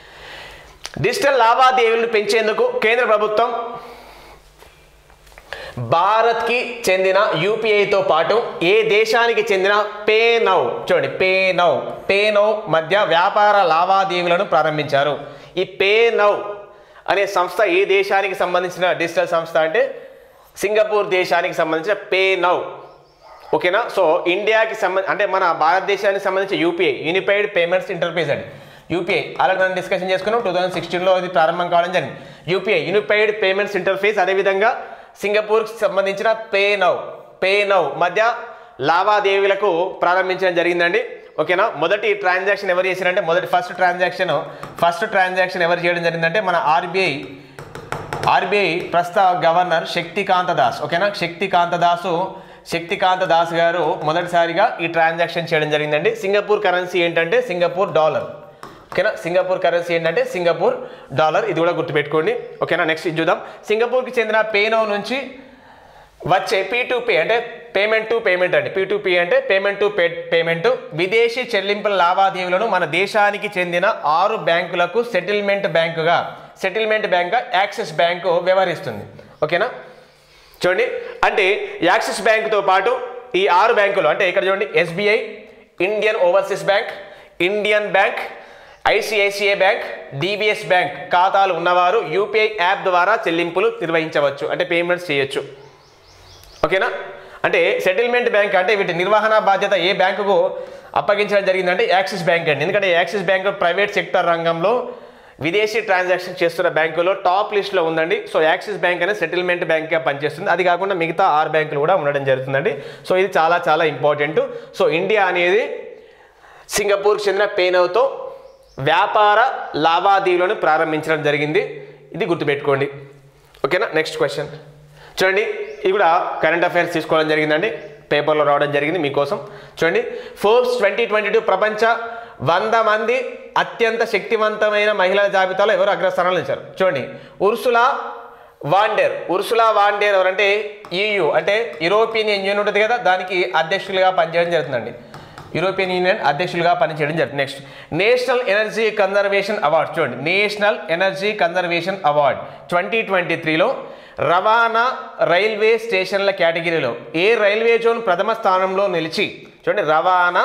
డిజిటల్ లావాదేవీలను పెంచేందుకు కేంద్ర ప్రభుత్వం భారత్కి చెందిన యూపీఐతో పాటు ఏ దేశానికి చెందిన పే నౌ చూడండి పే నౌ పే నౌ మధ్య వ్యాపార లావాదేవీలను ప్రారంభించారు ఈ పే నౌ అనే సంస్థ ఏ దేశానికి సంబంధించిన డిజిటల్ సంస్థ అంటే సింగపూర్ దేశానికి సంబంధించిన పే నౌ ఓకేనా సో ఇండియాకి సంబంధ అంటే మన భారతదేశానికి సంబంధించి యూపీఐ యూనిఫైడ్ పేమెంట్స్ ఇంటర్ఫేస్ అండి యూపీఐ అలాగే మనం డిస్కషన్ చేసుకున్నాం టూ థౌసండ్ సిక్స్టీన్లో అది ప్రారంభం కావడం జరిగింది యూపీఐ యూనిఫైడ్ పేమెంట్స్ ఇంటర్ఫేస్ అదేవిధంగా సింగపూర్కి సంబంధించిన పే నౌ పే నౌ మధ్య లావాదేవీలకు ప్రారంభించడం జరిగిందండి ఓకేనా మొదటి ట్రాన్సాక్షన్ ఎవరు చేశారంటే మొదటి ఫస్ట్ ట్రాన్సాక్షన్ ఫస్ట్ ట్రాన్సాక్షన్ ఎవరు చేయడం జరిగిందంటే మన ఆర్బీఐ ఆర్బీఐ ప్రస్తుత గవర్నర్ శక్తికాంత దాస్ ఓకేనా శక్తికాంత దాసు శక్తికాంత దాస్ గారు మొదటిసారిగా ఈ ట్రాన్సాక్షన్ చేయడం జరిగిందండి సింగపూర్ కరెన్సీ ఏంటంటే సింగపూర్ డాలర్ ఓకేనా సింగపూర్ కరెన్సీ ఏంటంటే సింగపూర్ డాలర్ ఇది కూడా గుర్తుపెట్టుకోండి ఓకేనా నెక్స్ట్ ఇది చూద్దాం సింగపూర్కి చెందిన పేనో నుంచి వచ్చే పీ టు పే అంటే పేమెంట్ టు పేమెంట్ అండి పీ టు పీ అంటే పేమెంట్ టు పే పేమెంట్ విదేశీ చెల్లింపుల లావాదేవీలను మన దేశానికి చెందిన ఆరు బ్యాంకులకు సెటిల్మెంట్ బ్యాంకుగా సెటిల్మెంట్ బ్యాంక్గా యాక్సిస్ బ్యాంకు వ్యవహరిస్తుంది ఓకేనా చూడండి అంటే యాక్సిస్ బ్యాంకుతో పాటు ఈ ఆరు బ్యాంకులు అంటే ఇక్కడ చూడండి SBI Indian overseas bank Indian bank ICICI bank DBS bank ఖాతాలు ఉన్నవారు యూపీఐ యాప్ ద్వారా చెల్లింపులు నిర్వహించవచ్చు అంటే పేమెంట్స్ చేయొచ్చు ఓకేనా అంటే సెటిల్మెంట్ బ్యాంక్ అంటే వీటి నిర్వహణ బాధ్యత ఏ బ్యాంకుకు అప్పగించడం జరిగిందంటే యాక్సిస్ బ్యాంక్ అండి ఎందుకంటే యాక్సిస్ బ్యాంక్ ప్రైవేట్ సెక్టర్ రంగంలో విదేశీ ట్రాన్సాక్షన్ చేస్తున్న బ్యాంకులో టాప్ లిస్ట్లో ఉందండి సో యాక్సిస్ బ్యాంక్ అనేది సెటిల్మెంట్ బ్యాంక్గా పనిచేస్తుంది అది కాకుండా మిగతా ఆరు బ్యాంకులు కూడా ఉండడం జరుగుతుందండి సో ఇది చాలా చాలా ఇంపార్టెంట్ సో ఇండియా అనేది సింగపూర్కి చెందిన పేనవ్తో వ్యాపార లావాదేవీలను ప్రారంభించడం జరిగింది ఇది గుర్తుపెట్టుకోండి ఓకేనా నెక్స్ట్ క్వశ్చన్ చూడండి ఇది కూడా కరెంట్ అఫైర్స్ తీసుకోవడం జరిగిందండి పేపర్లో రావడం జరిగింది మీకోసం చూడండి ఫోర్బ్స్ ట్వంటీ ట్వంటీ టూ ప్రపంచ వంద మంది అత్యంత శక్తివంతమైన మహిళల జాబితాలో ఎవరు అగ్రస్థానంలో ఇచ్చారు చూడండి ఉర్సులా వాండేర్ ఉర్సులా వాండేర్ ఎవరంటే ఈయు అంటే యూరోపియన్ యూనియన్ ఉంటుంది కదా దానికి అధ్యక్షులుగా పనిచేయడం జరుగుతుందండి యూరోపియన్ యూనియన్ అధ్యక్షులుగా పనిచేయడం జరుగుతుంది next national energy conservation award చూడండి national energy conservation award twenty twenty త్రీలో రవాణా రైల్వే స్టేషన్ల కేటగిరీలో ఏ రైల్వే జోన్ ప్రథమ స్థానంలో నిలిచి చూడండి రవాణా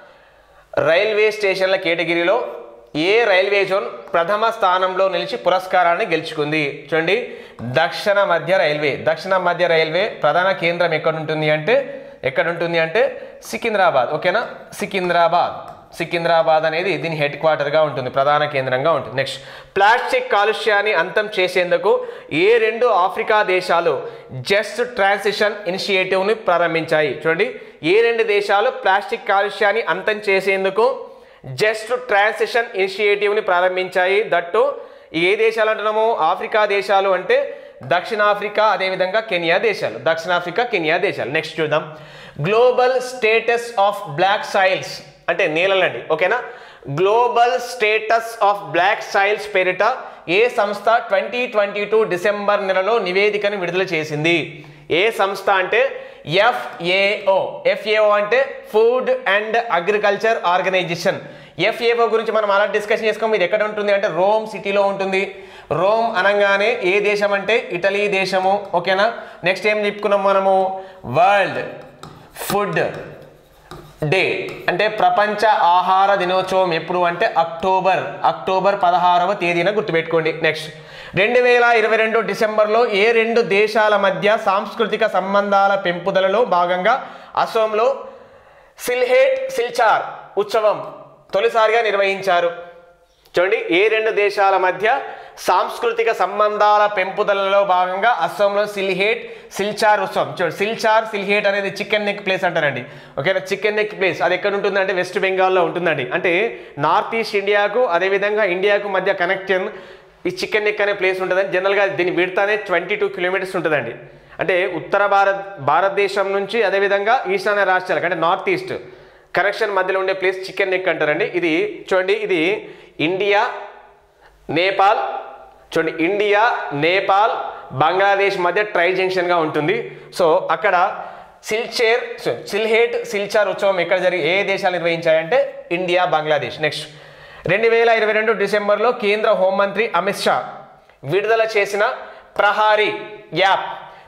రైల్వే స్టేషన్ల కేటగిరీలో ఏ రైల్వే జోన్ ప్రథమ స్థానంలో నిలిచి పురస్కారాన్ని గెలుచుకుంది చూడండి దక్షిణ మధ్య రైల్వే దక్షిణ మధ్య రైల్వే ప్రధాన కేంద్రం ఎక్కడ ఉంటుంది అంటే ఎక్కడ ఉంటుంది అంటే సికింద్రాబాద్ ఓకేనా సికింద్రాబాద్ సికింద్రాబాద్ అనేది దీని హెడ్ క్వార్టర్గా ఉంటుంది ప్రధాన కేంద్రంగా ఉంటుంది నెక్స్ట్ ప్లాస్టిక్ కాలుష్యాన్ని అంతం చేసేందుకు ఏ రెండు ఆఫ్రికా దేశాలు జస్ట్ ట్రాన్సిషన్ ఇనిషియేటివ్ని ప్రారంభించాయి చూడండి ఏ రెండు దేశాలు ప్లాస్టిక్ కాలుష్యాన్ని అంతం చేసేందుకు జస్ట్ ట్రాన్సిషన్ ఇనిషియేటివ్ని ప్రారంభించాయి దట్టు ఏ దేశాలు అంటున్నాము ఆఫ్రికా దేశాలు అంటే దక్షిణాఫ్రికా అదేవిధంగా కెనియా దేశాలు దక్షిణాఫ్రికా కెనియా దేశాలు నెక్స్ట్ చూద్దాం global status of black soils అంటే నేలలండి ఓకేనా global status of black soils పేరిట ఏ సంస్థ ట్వంటీ ట్వంటీ టూ డిసెంబర్ నెలలో నివేదికను విడుదల చేసింది ఏ సంస్థ అంటే ఎఫ్ఏఓ ఎఫ్ఏఓ అంటే food and agriculture organization FAO గురించి మనం అలా డిస్కషన్ చేసుకోం ఇది ఎక్కడ ఉంటుంది అంటే రోమ్ సిటీలో ఉంటుంది రోమ్ అనగానే ఏ దేశం అంటే ఇటలీ దేశము ఓకేనా నెక్స్ట్ ఏం చెప్పుకున్నాం మనము వరల్డ్ ఫుడ్ డే అంటే ప్రపంచ ఆహార దినోత్సవం ఎప్పుడు అంటే అక్టోబర్ అక్టోబర్ పదహారవ తేదీన గుర్తుపెట్టుకోండి నెక్స్ట్ రెండు వేల ఇరవై రెండు డిసెంబర్లో ఏ రెండు దేశాల మధ్య సాంస్కృతిక సంబంధాల పెంపుదలలో భాగంగా అసోంలో సిల్హేట్ సిల్చార్ ఉత్సవం తొలిసారిగా నిర్వహించారు చూడండి ఏ రెండు దేశాల మధ్య సాంస్కృతిక సంబంధాల పెంపుదలలో భాగంగా అస్సాంలో సిల్హేట్ సిల్చార్ ఉత్సవం చూడండి సిల్చార్ సిల్హేట్ అనేది చికెన్ నెక్ ప్లేస్ అంటారండి ఓకేనా చికెన్ నెక్ ప్లేస్ అది ఎక్కడ ఉంటుంది అంటే వెస్ట్ బెంగాల్లో ఉంటుందండి అంటే నార్త్ ఈస్ట్ ఇండియాకు అదేవిధంగా ఇండియాకు మధ్య కనెక్షన్ ఈ చికెన్ నెక్ అనే ప్లేస్ ఉంటుందని జనరల్గా దీని విడతానే ట్వంటీ టూ కిలోమీటర్స్ ఉంటుందండి అంటే ఉత్తర భారత్ భారతదేశం నుంచి అదేవిధంగా ఈశాన్య రాష్ట్రాలకు అంటే నార్త్ ఈస్ట్ కనెక్షన్ మధ్యలో ఉండే ప్లేస్ చికెన్ నెక్ అంటారండి ఇది చూడండి ఇది ఇండియా నేపాల్ చూడండి ఇండియా నేపాల్ బంగ్లాదేశ్ మధ్య ట్రై జంక్షన్గా ఉంటుంది సో అక్కడ సిల్చేర్ సో- సిల్హేట్ సిల్చార్ ఉత్సవం ఎక్కడ జరిగి ఏ దేశాలు నిర్వహించాయంటే ఇండియా బంగ్లాదేశ్ నెక్స్ట్ రెండు వేల ఇరవై రెండు డిసెంబర్లో కేంద్ర హోంమంత్రి అమిత్ షా విడుదల చేసిన ప్రహారీ యాప్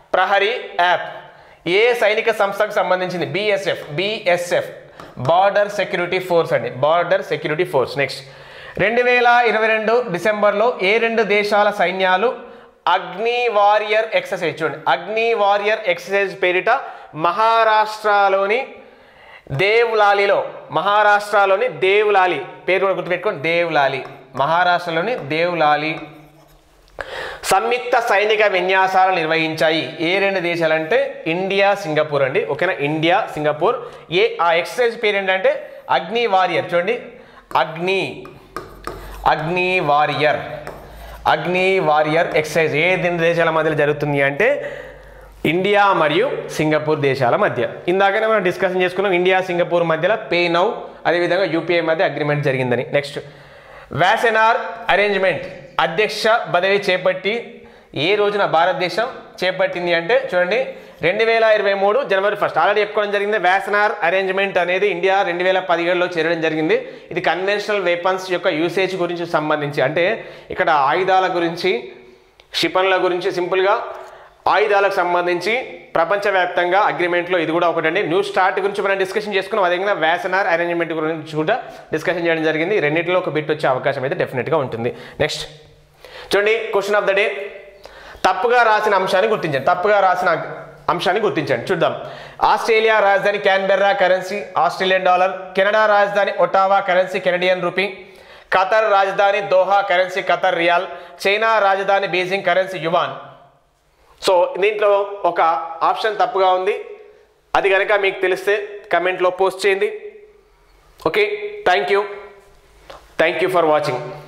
ప్రహరీ యాప్ ఏ సైనిక సంస్థకు సంబంధించింది BSF BSF border security force అండి బార్డర్ సెక్యూరిటీ ఫోర్స్ నెక్స్ట్ రెండు వేల ఇరవై రెండు డిసెంబర్లో ఏ రెండు దేశాల సైన్యాలు అగ్ని వారియర్ ఎక్సర్సైజ్ చూడండి అగ్ని వారియర్ ఎక్సర్సైజ్ పేరిట మహారాష్ట్రలోని దేవ్లాలిలో మహారాష్ట్రలోని దేవ్లాలి పేరు కూడా గుర్తుపెట్టుకోండి దేవ్లాలి మహారాష్ట్రలోని దేవ్లాలి సంయుక్త సైనిక విన్యాసాలు నిర్వహించాయి ఏ రెండు దేశాలంటే ఇండియా సింగపూర్ అండి ఓకేనా ఇండియా సింగపూర్ ఏ ఆ ఎక్సర్సైజ్ పేరు ఏంటంటే అగ్ని వారియర్ చూడండి అగ్ని అగ్ని వారియర్ అగ్ని వారియర్ ఎక్సర్సైజ్ ఏ రెండు దేశాల మధ్యలో జరుగుతుంది అంటే ఇండియా మరియు సింగపూర్ దేశాల మధ్య ఇందాకనే మనం డిస్కషన్ చేసుకున్నాం ఇండియా సింగపూర్ మధ్యలో పే నౌ అదేవిధంగా యూపీఐ మధ్య అగ్రిమెంట్ జరిగిందని నెక్స్ట్ వ్యాసెనార్ అరేంజ్మెంట్ అధ్యక్ష పదవి చేపట్టి ఏ రోజున భారతదేశం చేపట్టింది అంటే చూడండి రెండు వేల ఇరవై మూడు జనవరి ఫస్ట్ ఆల్రెడీ చెప్పుకోవడం జరిగింది వ్యాసనార్ అరేంజ్మెంట్ అనేది ఇండియా రెండు వేల పదిహేడులో చేరడం జరిగింది ఇది కన్వెన్షనల్ వెపన్స్ యొక్క యూసేజ్ గురించి సంబంధించి అంటే ఇక్కడ ఆయుధాల గురించి క్షిపణుల గురించి సింపుల్గా ఆయుధాలకు సంబంధించి ప్రపంచవ్యాప్తంగా అగ్రిమెంట్లో ఇది కూడా ఒకటండి న్యూ స్టార్ట్ గురించి మనం డిస్కషన్ చేసుకున్నాం అదేవిధంగా వ్యాసనార్ అరేంజ్మెంట్ గురించి కూడా డిస్కషన్ చేయడం జరిగింది ఈ రెండింటిలో ఒక బిట్ వచ్చే అవకాశం అయితే డెఫినెట్గా ఉంటుంది నెక్స్ట్ చూడండి క్వశ్చన్ ఆఫ్ ద డే తప్పుగా రాసిన అంశాన్ని గుర్తించండి తప్పుగా రాసిన అంశాన్ని గుర్తించండి చూద్దాం ఆస్ట్రేలియా రాజధాని Canberra currency Australian dollar Canada రాజధాని Ottawa currency Canadian rupee Qatar రాజధాని Doha currency Qatar riyal China రాజధాని బీజింగ్ కరెన్సీ యువాన్ సో దీంట్లో ఒక ఆప్షన్ తప్పుగా ఉంది అది కనుక మీకు తెలిస్తే కమెంట్లో పోస్ట్ చేయండి okay thank you thank you for watching